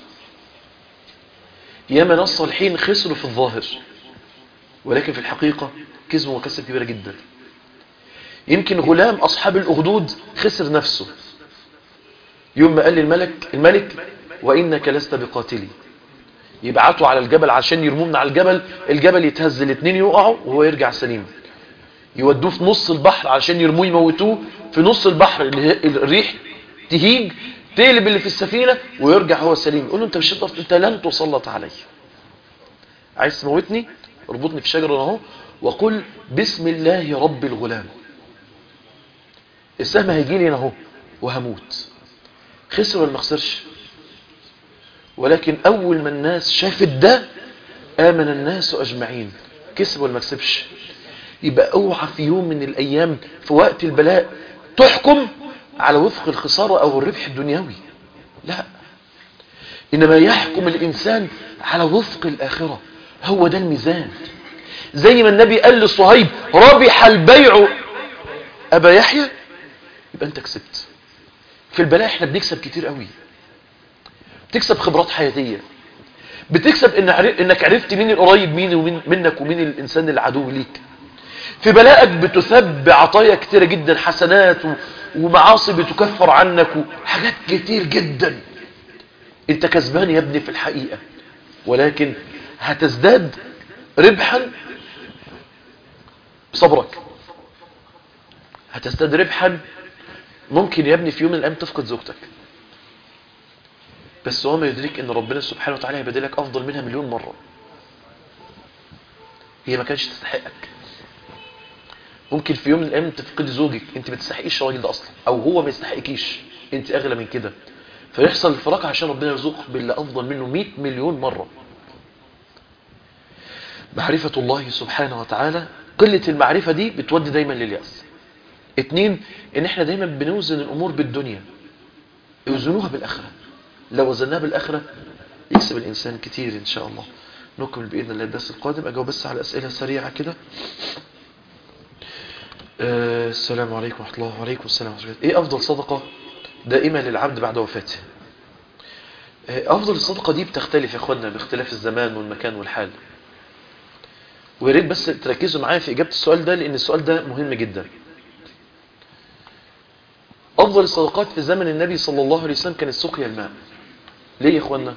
ياما ناس صالحين خسروا في الظاهر ولكن في الحقيقة كسبوا مكسب كبيرة جدا يمكن غلام أصحاب الأخدود خسر نفسه يوم ما قال للملك الملك وإنك لست بقاتلي يبعتوا على الجبل عشان يرموه من على الجبل الجبل يتهز الاثنين يقعوا وهو يرجع سليم يودوه في نص البحر عشان يرموه يموتوه في نص البحر الريح تهيج تقلب اللي في السفينة ويرجع هو سليم يقول له انت مش هتقدر انت لن تسلط علي عايز تموتني اربطني في شجرة اهو وقل بسم الله رب الغلام السهم هيجي لي اهو وهموت خسر ولا ما خسرش ولكن اول ما الناس شافت ده آمن الناس أجمعين كسب ولا ما كسبش يبقى اوعى في يوم من الأيام في وقت البلاء تحكم على وفق الخسارة أو الربح الدنيوي لا إنما يحكم الإنسان على وفق الآخرة هو ده الميزان زي ما النبي قال للصهيب ربح البيع أبا يحيى يبقى أنت كسبت في البلاء احنا بنكسب كتير قوي بتكسب خبرات حياتية بتكسب إن عرف انك عرفت مين القريب مين ومين منك ومين الانسان العدو ليك في بلاءك بتثب عطايا كتيرة جدا حسنات و- ومعاصي بتكفر عنك وحاجات كتير جدا انت كسبان يا ابني في الحقيقة ولكن هتزداد ربحا بصبرك هتزداد ربحا ممكن يا ابني في يوم من الايام تفقد زوجتك بس هو ما يدرك ان ربنا سبحانه وتعالى هيبدلك افضل منها مليون مرة هي ما كانش تستحقك ممكن في يوم من الايام تفقد زوجك انت ما تستحقيش الراجل ده اصلا او هو ما يستحقكيش انت اغلى من كده فيحصل الفراق عشان ربنا يرزقك باللي افضل منه 100 مليون مرة معرفة الله سبحانه وتعالى قلة المعرفة دي بتودي دايما لليأس اتنين ان احنا دايما بنوزن الامور بالدنيا يوزنوها بالاخرة لو وزناها بالاخرة يكسب الانسان كتير ان شاء الله نكمل باذن الله الدرس القادم اجاوب بس على اسئله سريعه كده آه، السلام عليكم ورحمه الله وعليكم السلام ورحمه الله ايه افضل صدقه دائمه للعبد بعد وفاته آه، افضل الصدقه دي بتختلف يا اخوانا باختلاف الزمان والمكان والحال ويا ريت بس تركزوا معايا في اجابه السؤال ده لان السؤال ده مهم جدا افضل الصدقات في زمن النبي صلى الله عليه وسلم كانت سقيا الماء ليه يا اخوانا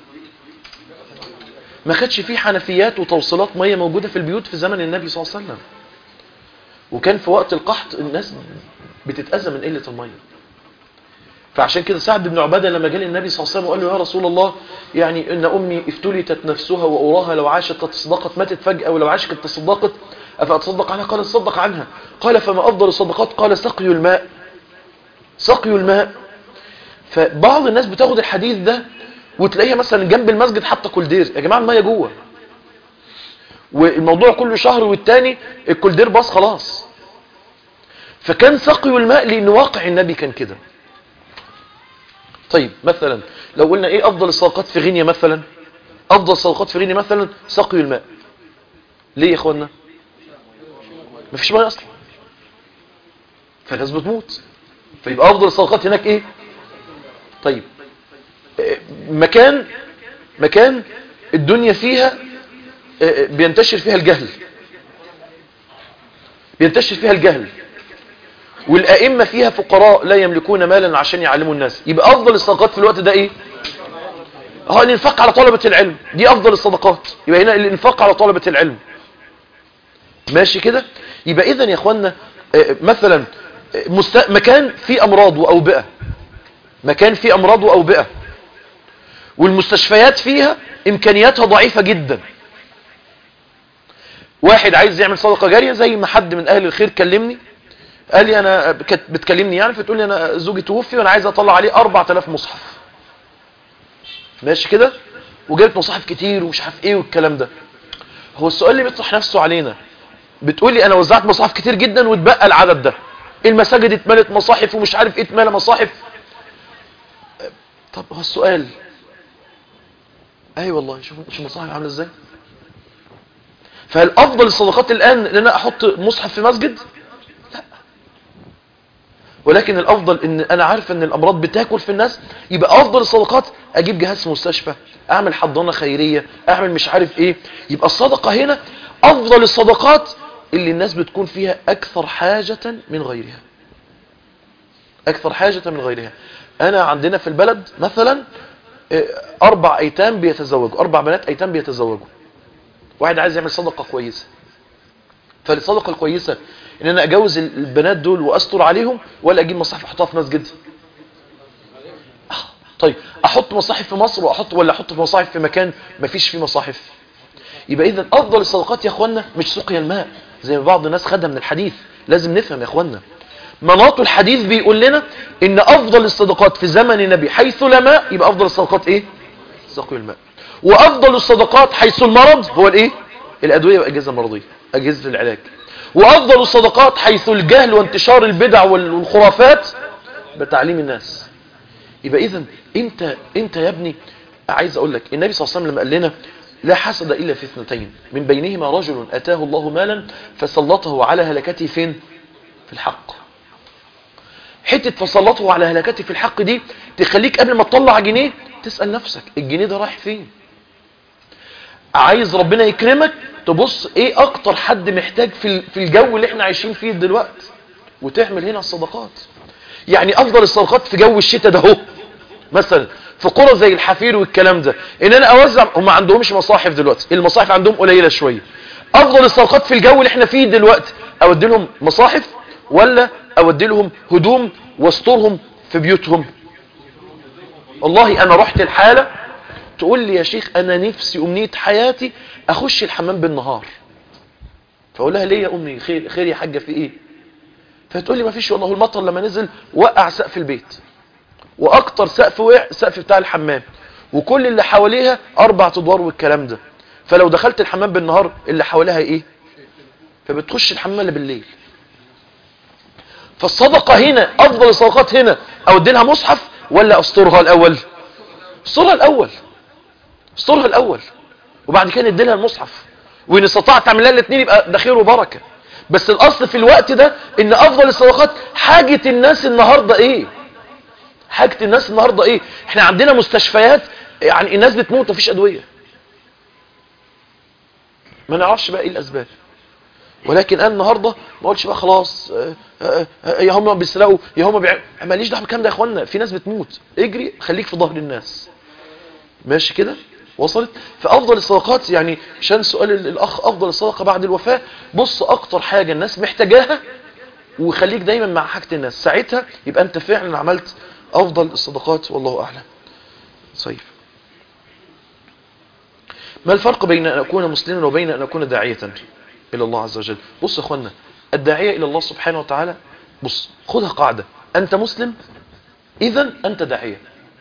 ما كانتش فيه حنفيات وتوصيلات ميه موجوده في البيوت في زمن النبي صلى الله عليه وسلم وكان في وقت القحط الناس بتتاذى من قله الميه فعشان كده سعد بن عباده لما جه للنبي صلى الله عليه وسلم وقال له يا رسول الله يعني ان امي افتلتت نفسها واراها لو عاشت تصدقت ماتت فجاه ولو عاشت تصدقت افاتصدق عنها قال تصدق عنها قال فما افضل الصدقات قال سقي الماء سقي الماء فبعض الناس بتاخد الحديث ده وتلاقيها مثلا جنب المسجد حاطه كولدير يا جماعه الميه جوه والموضوع كل شهر والتاني الكولدير باص خلاص فكان سقي الماء لان واقع النبي كان كده طيب مثلا لو قلنا ايه افضل الصدقات في غينيا مثلا افضل الصدقات في غينيا مثلا سقي الماء ليه يا اخوانا مفيش ميه اصلا فالناس بتموت فيبقى افضل الصدقات هناك ايه طيب آه، مكان مكان الدنيا فيها آه، بينتشر فيها الجهل بينتشر فيها الجهل والأئمة فيها فقراء لا يملكون مالا عشان يعلموا الناس يبقى أفضل الصدقات في الوقت ده إيه اه الانفاق على طلبة العلم دي أفضل الصدقات يبقى هنا الانفاق على طلبة العلم ماشي كده يبقى إذن يا أخوانا آه، مثلا آه، مست... مكان فيه أمراض وأوبئة مكان فيه أمراض وأوبئة والمستشفيات فيها إمكانياتها ضعيفة جدا واحد عايز يعمل صدقة جارية زي ما حد من أهل الخير كلمني قال لي أنا كانت بتكلمني يعني فتقول لي أنا زوجي توفي وأنا عايز أطلع عليه 4000 مصحف ماشي كده وجابت مصاحف كتير ومش عارف ايه والكلام ده هو السؤال اللي بيطرح نفسه علينا بتقول لي انا وزعت مصاحف كتير جدا واتبقى العدد ده المساجد اتملت مصاحف ومش عارف ايه اتملى مصاحف طب هو السؤال اي والله شوف شوف المصاحف عامله ازاي فهل افضل الصدقات الان ان انا احط مصحف في مسجد لا ولكن الافضل ان انا عارف ان الامراض بتاكل في الناس يبقى افضل الصدقات اجيب جهاز في مستشفى اعمل حضانه خيريه اعمل مش عارف ايه يبقى الصدقه هنا افضل الصدقات اللي الناس بتكون فيها اكثر حاجه من غيرها اكثر حاجه من غيرها انا عندنا في البلد مثلا آه، اربع ايتام بيتزوجوا اربع بنات ايتام بيتزوجوا واحد عايز يعمل صدقه كويسه فالصدقه الكويسه ان انا اجوز البنات دول واستر عليهم ولا اجيب مصاحف احطها في مسجد آه، طيب احط مصاحف في مصر واحط ولا احط في مصاحف في مكان ما فيش فيه مصاحف يبقى اذا افضل الصدقات يا اخوانا مش سقيا الماء زي ما بعض الناس خدها من الحديث لازم نفهم يا اخوانا مناط الحديث بيقول لنا ان افضل الصدقات في زمن النبي حيث لا ماء يبقى افضل الصدقات ايه سقي الماء وافضل الصدقات حيث المرض هو الايه الادويه والاجهزه المرضيه اجهزه العلاج وافضل الصدقات حيث الجهل وانتشار البدع والخرافات بتعليم الناس يبقى اذا انت انت يا ابني عايز اقول لك النبي صلى الله عليه وسلم لما قال لنا لا حسد الا في اثنتين من بينهما رجل اتاه الله مالا فسلطه على هلكته فين في الحق حته فسلطه على هلكته في الحق دي تخليك قبل ما تطلع جنيه تسال نفسك الجنيه ده رايح فين عايز ربنا يكرمك تبص ايه اكتر حد محتاج في في الجو اللي احنا عايشين فيه دلوقتي وتعمل هنا الصدقات يعني افضل الصدقات في جو الشتاء ده اهو مثلا في قرى زي الحفير والكلام ده ان انا اوزع هم ما عندهمش مصاحف دلوقتي المصاحف عندهم قليله شويه افضل الصدقات في الجو اللي احنا فيه دلوقتي اودي لهم مصاحف ولا اودي لهم هدوم واسترهم في بيوتهم والله انا رحت الحاله تقول لي يا شيخ انا نفسي امنيه حياتي اخش الحمام بالنهار فاقول لها ليه يا امي خير خير يا حاجه في ايه فتقول لي ما فيش والله المطر لما نزل وقع سقف البيت واكتر سقف وقع سقف بتاع الحمام وكل اللي حواليها اربع ادوار والكلام ده فلو دخلت الحمام بالنهار اللي حواليها ايه فبتخش الحمام اللي بالليل فالصدقه هنا افضل الصدقات هنا اودي لها مصحف ولا استرها الاول استرها الاول استرها الاول وبعد كده ندي لها المصحف وان استطعت تعمل لها الاثنين يبقى ده خير وبركه بس الاصل في الوقت ده ان افضل الصدقات حاجه الناس النهارده ايه حاجه الناس النهارده ايه احنا عندنا مستشفيات يعني الناس بتموت مفيش ادويه ما نعرفش بقى ايه الاسباب ولكن انا النهارده ما قلتش بقى خلاص آه، آه، آه، يا هم بيسرقوا يا هم بيع... ماليش دعوه بالكلام ده يا اخوانا في ناس بتموت اجري خليك في ظهر الناس ماشي كده وصلت فافضل الصدقات يعني عشان سؤال ال- الاخ افضل الصدقه بعد الوفاه بص اكتر حاجه الناس محتاجاها وخليك دايما مع حاجه الناس ساعتها يبقى انت فعلا عملت افضل الصدقات والله اعلم طيب ما الفرق بين ان اكون مسلما وبين ان اكون داعيه الى الله عز وجل بص يا اخوانا الداعيه الى الله سبحانه وتعالى بص خدها قاعده انت مسلم اذا انت داعيه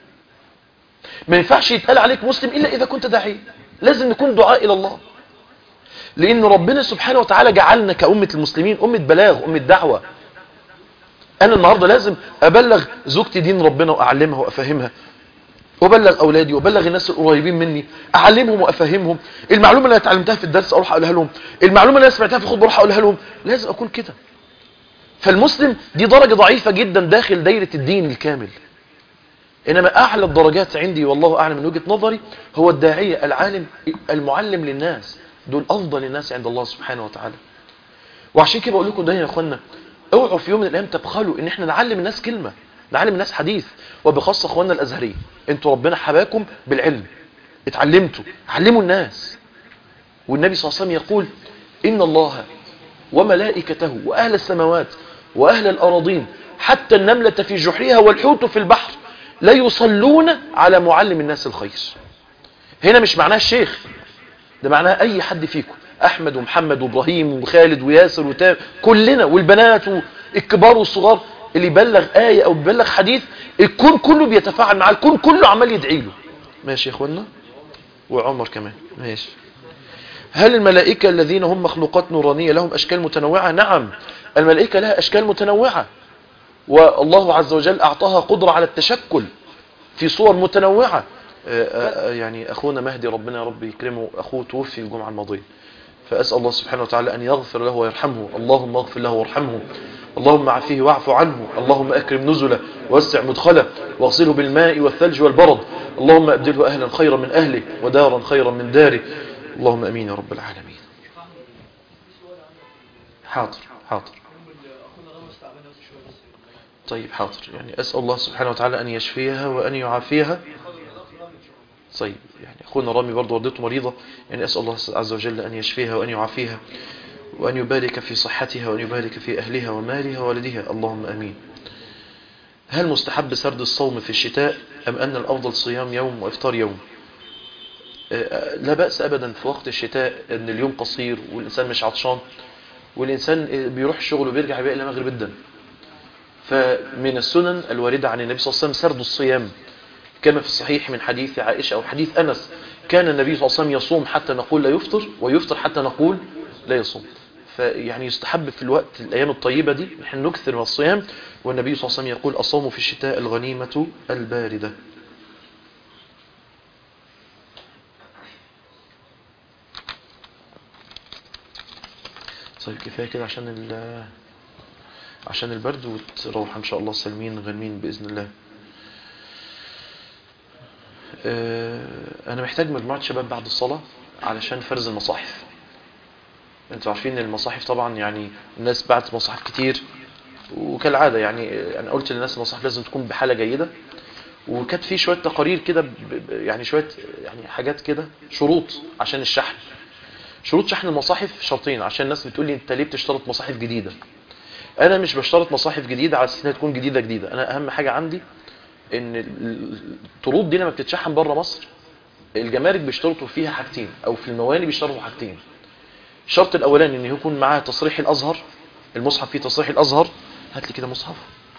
ما ينفعش يتقال عليك مسلم الا اذا كنت داعيه لازم نكون دعاء الى الله لان ربنا سبحانه وتعالى جعلنا كأمة المسلمين أمة بلاغ أمة دعوة انا النهاردة لازم ابلغ زوجتي دين ربنا واعلمها وافهمها وابلغ اولادي وابلغ الناس القريبين مني اعلمهم وافهمهم المعلومه اللي انا اتعلمتها في الدرس اروح اقولها لهم المعلومه اللي انا سمعتها في الخطبه اروح اقولها لهم لازم اكون كده فالمسلم دي درجه ضعيفه جدا داخل دايره الدين الكامل انما اعلى الدرجات عندي والله اعلم من وجهه نظري هو الداعيه العالم المعلم للناس دول افضل الناس عند الله سبحانه وتعالى وعشان كده بقول لكم دايما يا اخوانا اوعوا في يوم من الايام تبخلوا ان احنا نعلم الناس كلمه نعلم الناس حديث وبخاصه اخواننا الازهريه انتوا ربنا حباكم بالعلم اتعلمتوا علموا الناس والنبي صلى الله عليه وسلم يقول ان الله وملائكته واهل السماوات واهل الارضين حتى النمله في جحرها والحوت في البحر لا يصلون على معلم الناس الخير هنا مش معناه الشيخ ده معناه اي حد فيكم احمد ومحمد وابراهيم وخالد وياسر وتام كلنا والبنات والكبار والصغار اللي يبلغ آية او بيبلغ حديث الكون كله بيتفاعل معاه الكون كله عمال يدعي له ماشي يا اخوانا وعمر كمان ماشي هل الملائكة الذين هم مخلوقات نورانية لهم اشكال متنوعة نعم الملائكة لها اشكال متنوعة والله عز وجل اعطاها قدرة على التشكل في صور متنوعة آه، آه، يعني اخونا مهدي ربنا يا رب يكرمه اخوه توفي الجمعة الماضية فأسأل الله سبحانه وتعالى أن يغفر له ويرحمه اللهم اغفر له وارحمه اللهم عافيه واعف عنه اللهم أكرم نزله ووسع مدخله واغسله بالماء والثلج والبرد اللهم أبدله أهلا خيرا من أهله ودارا خيرا من داره اللهم أمين يا رب العالمين حاضر حاضر طيب حاضر يعني أسأل الله سبحانه وتعالى أن يشفيها وأن يعافيها طيب يعني أخونا رامي برضه والدته مريضة يعني أسأل الله عز وجل أن يشفيها وأن يعافيها وأن يبارك في صحتها وأن يبارك في أهلها ومالها وولدها اللهم أمين هل مستحب سرد الصوم في الشتاء أم أن الأفضل صيام يوم وإفطار يوم آه، لا بأس أبدا في وقت الشتاء أن اليوم قصير والإنسان مش عطشان والإنسان آه، بيروح الشغل وبيرجع بقى إلى مغرب جدا فمن السنن الواردة عن النبي صلى الله عليه وسلم سرد الصيام كما في الصحيح من حديث عائشة أو حديث أنس كان النبي صلى الله عليه وسلم يصوم حتى نقول لا يفطر ويفطر حتى نقول لا يصوم فيعني يستحب في الوقت الأيام الطيبة دي نحن نكثر من الصيام والنبي صلى الله عليه وسلم يقول الصوم في الشتاء الغنيمة الباردة طيب كفاية كده عشان ال عشان البرد وتروح ان شاء الله سالمين غانمين باذن الله آه، انا محتاج مجموعه شباب بعد الصلاه علشان فرز المصاحف انتوا عارفين ان المصاحف طبعا يعني الناس بعت مصاحف كتير وكالعاده يعني انا قلت للناس المصاحف لازم تكون بحاله جيده وكانت في شويه تقارير كده ب- ب- يعني شويه يعني حاجات كده شروط عشان الشحن شروط شحن المصاحف شرطين عشان الناس بتقول لي انت ليه بتشترط مصاحف جديده انا مش بشترط مصاحف جديده على اساس انها تكون جديده جديده انا اهم حاجه عندي ان ال- الطرود دي لما بتتشحن بره مصر الجمارك بيشترطوا فيها حاجتين او في المواني بيشترطوا حاجتين الشرط الاولاني ان يكون معاه تصريح الازهر المصحف فيه تصريح الازهر هات لي كده مصحف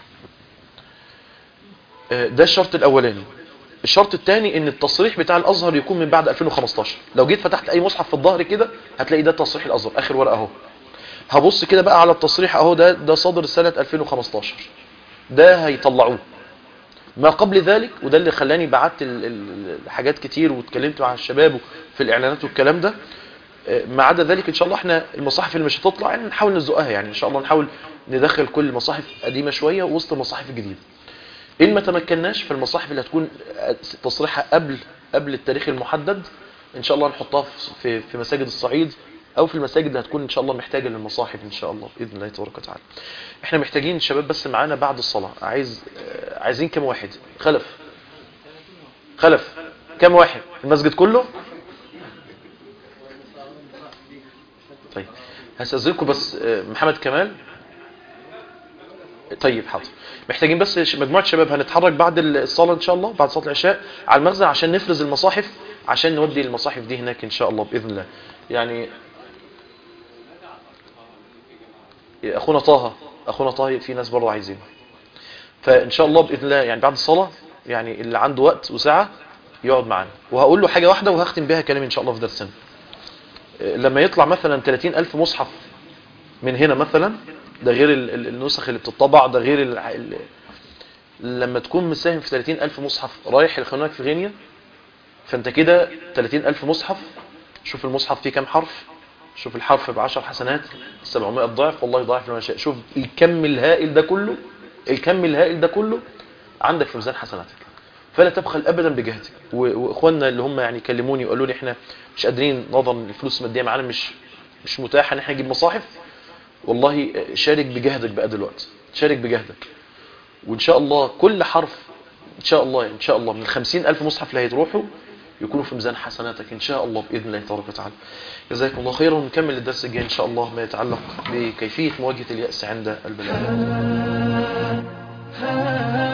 آه، ده الشرط الاولاني الشرط الثاني ان التصريح بتاع الازهر يكون من بعد 2015 لو جيت فتحت اي مصحف في الظهر كده هتلاقي ده تصريح الازهر اخر ورقه اهو هبص كده بقى على التصريح اهو ده ده صادر سنه 2015 ده هيطلعوه ما قبل ذلك وده اللي خلاني بعت ال- ال- الحاجات كتير واتكلمت مع الشباب في الاعلانات والكلام ده آه، ما عدا ذلك ان شاء الله احنا المصاحف اللي مش هتطلع يعني نحاول نزقها يعني ان شاء الله نحاول ندخل كل المصاحف قديمه شويه وسط المصاحف الجديده ان ما تمكناش فالمصاحف اللي هتكون تصريحها قبل قبل التاريخ المحدد ان شاء الله نحطها في في مساجد الصعيد او في المساجد اللي هتكون ان شاء الله محتاجه للمصاحف ان شاء الله باذن الله تبارك وتعالى احنا محتاجين شباب بس معانا بعد الصلاه عايز آه، عايزين كم واحد خلف خلف كم واحد المسجد كله طيب هستاذنكم بس آه، محمد كمال طيب حاضر محتاجين بس ش- مجموعة شباب هنتحرك بعد الصلاة إن شاء الله بعد صلاة العشاء على المخزن عشان نفرز المصاحف عشان نودي المصاحف دي هناك إن شاء الله بإذن الله يعني أخونا طه أخونا طه في ناس برضه عايزين فإن شاء الله بإذن الله يعني بعد الصلاة يعني اللي عنده وقت وساعة يقعد معانا وهقول له حاجة واحدة وهختم بها كلامي إن شاء الله في درسنا لما يطلع مثلا 30 ألف مصحف من هنا مثلا ده غير ال- ال- النسخ اللي بتطبع ده غير ال... ال... لما تكون مساهم في 30 ألف مصحف رايح لخناك في غينيا فانت كده 30 ألف مصحف شوف المصحف فيه كام حرف شوف الحرف بعشر حسنات 700 ضعف والله يضاعف لما يشاء شوف الكم الهائل ده كله الكم الهائل ده كله عندك في ميزان حسناتك فلا تبخل ابدا بجهدك و- واخواننا اللي هم يعني كلموني وقالوا لي احنا مش قادرين نظرا للفلوس الماديه معانا مش مش متاحه ان احنا نجيب مصاحف والله شارك بجهدك بقى دلوقتي شارك بجهدك وان شاء الله كل حرف ان شاء الله ان شاء الله من الخمسين الف مصحف اللي هيتروحوا يكونوا في ميزان حسناتك ان شاء الله باذن الله تبارك وتعالى جزاكم الله خيرا ونكمل الدرس الجاي ان شاء الله ما يتعلق بكيفيه مواجهه الياس عند البلاء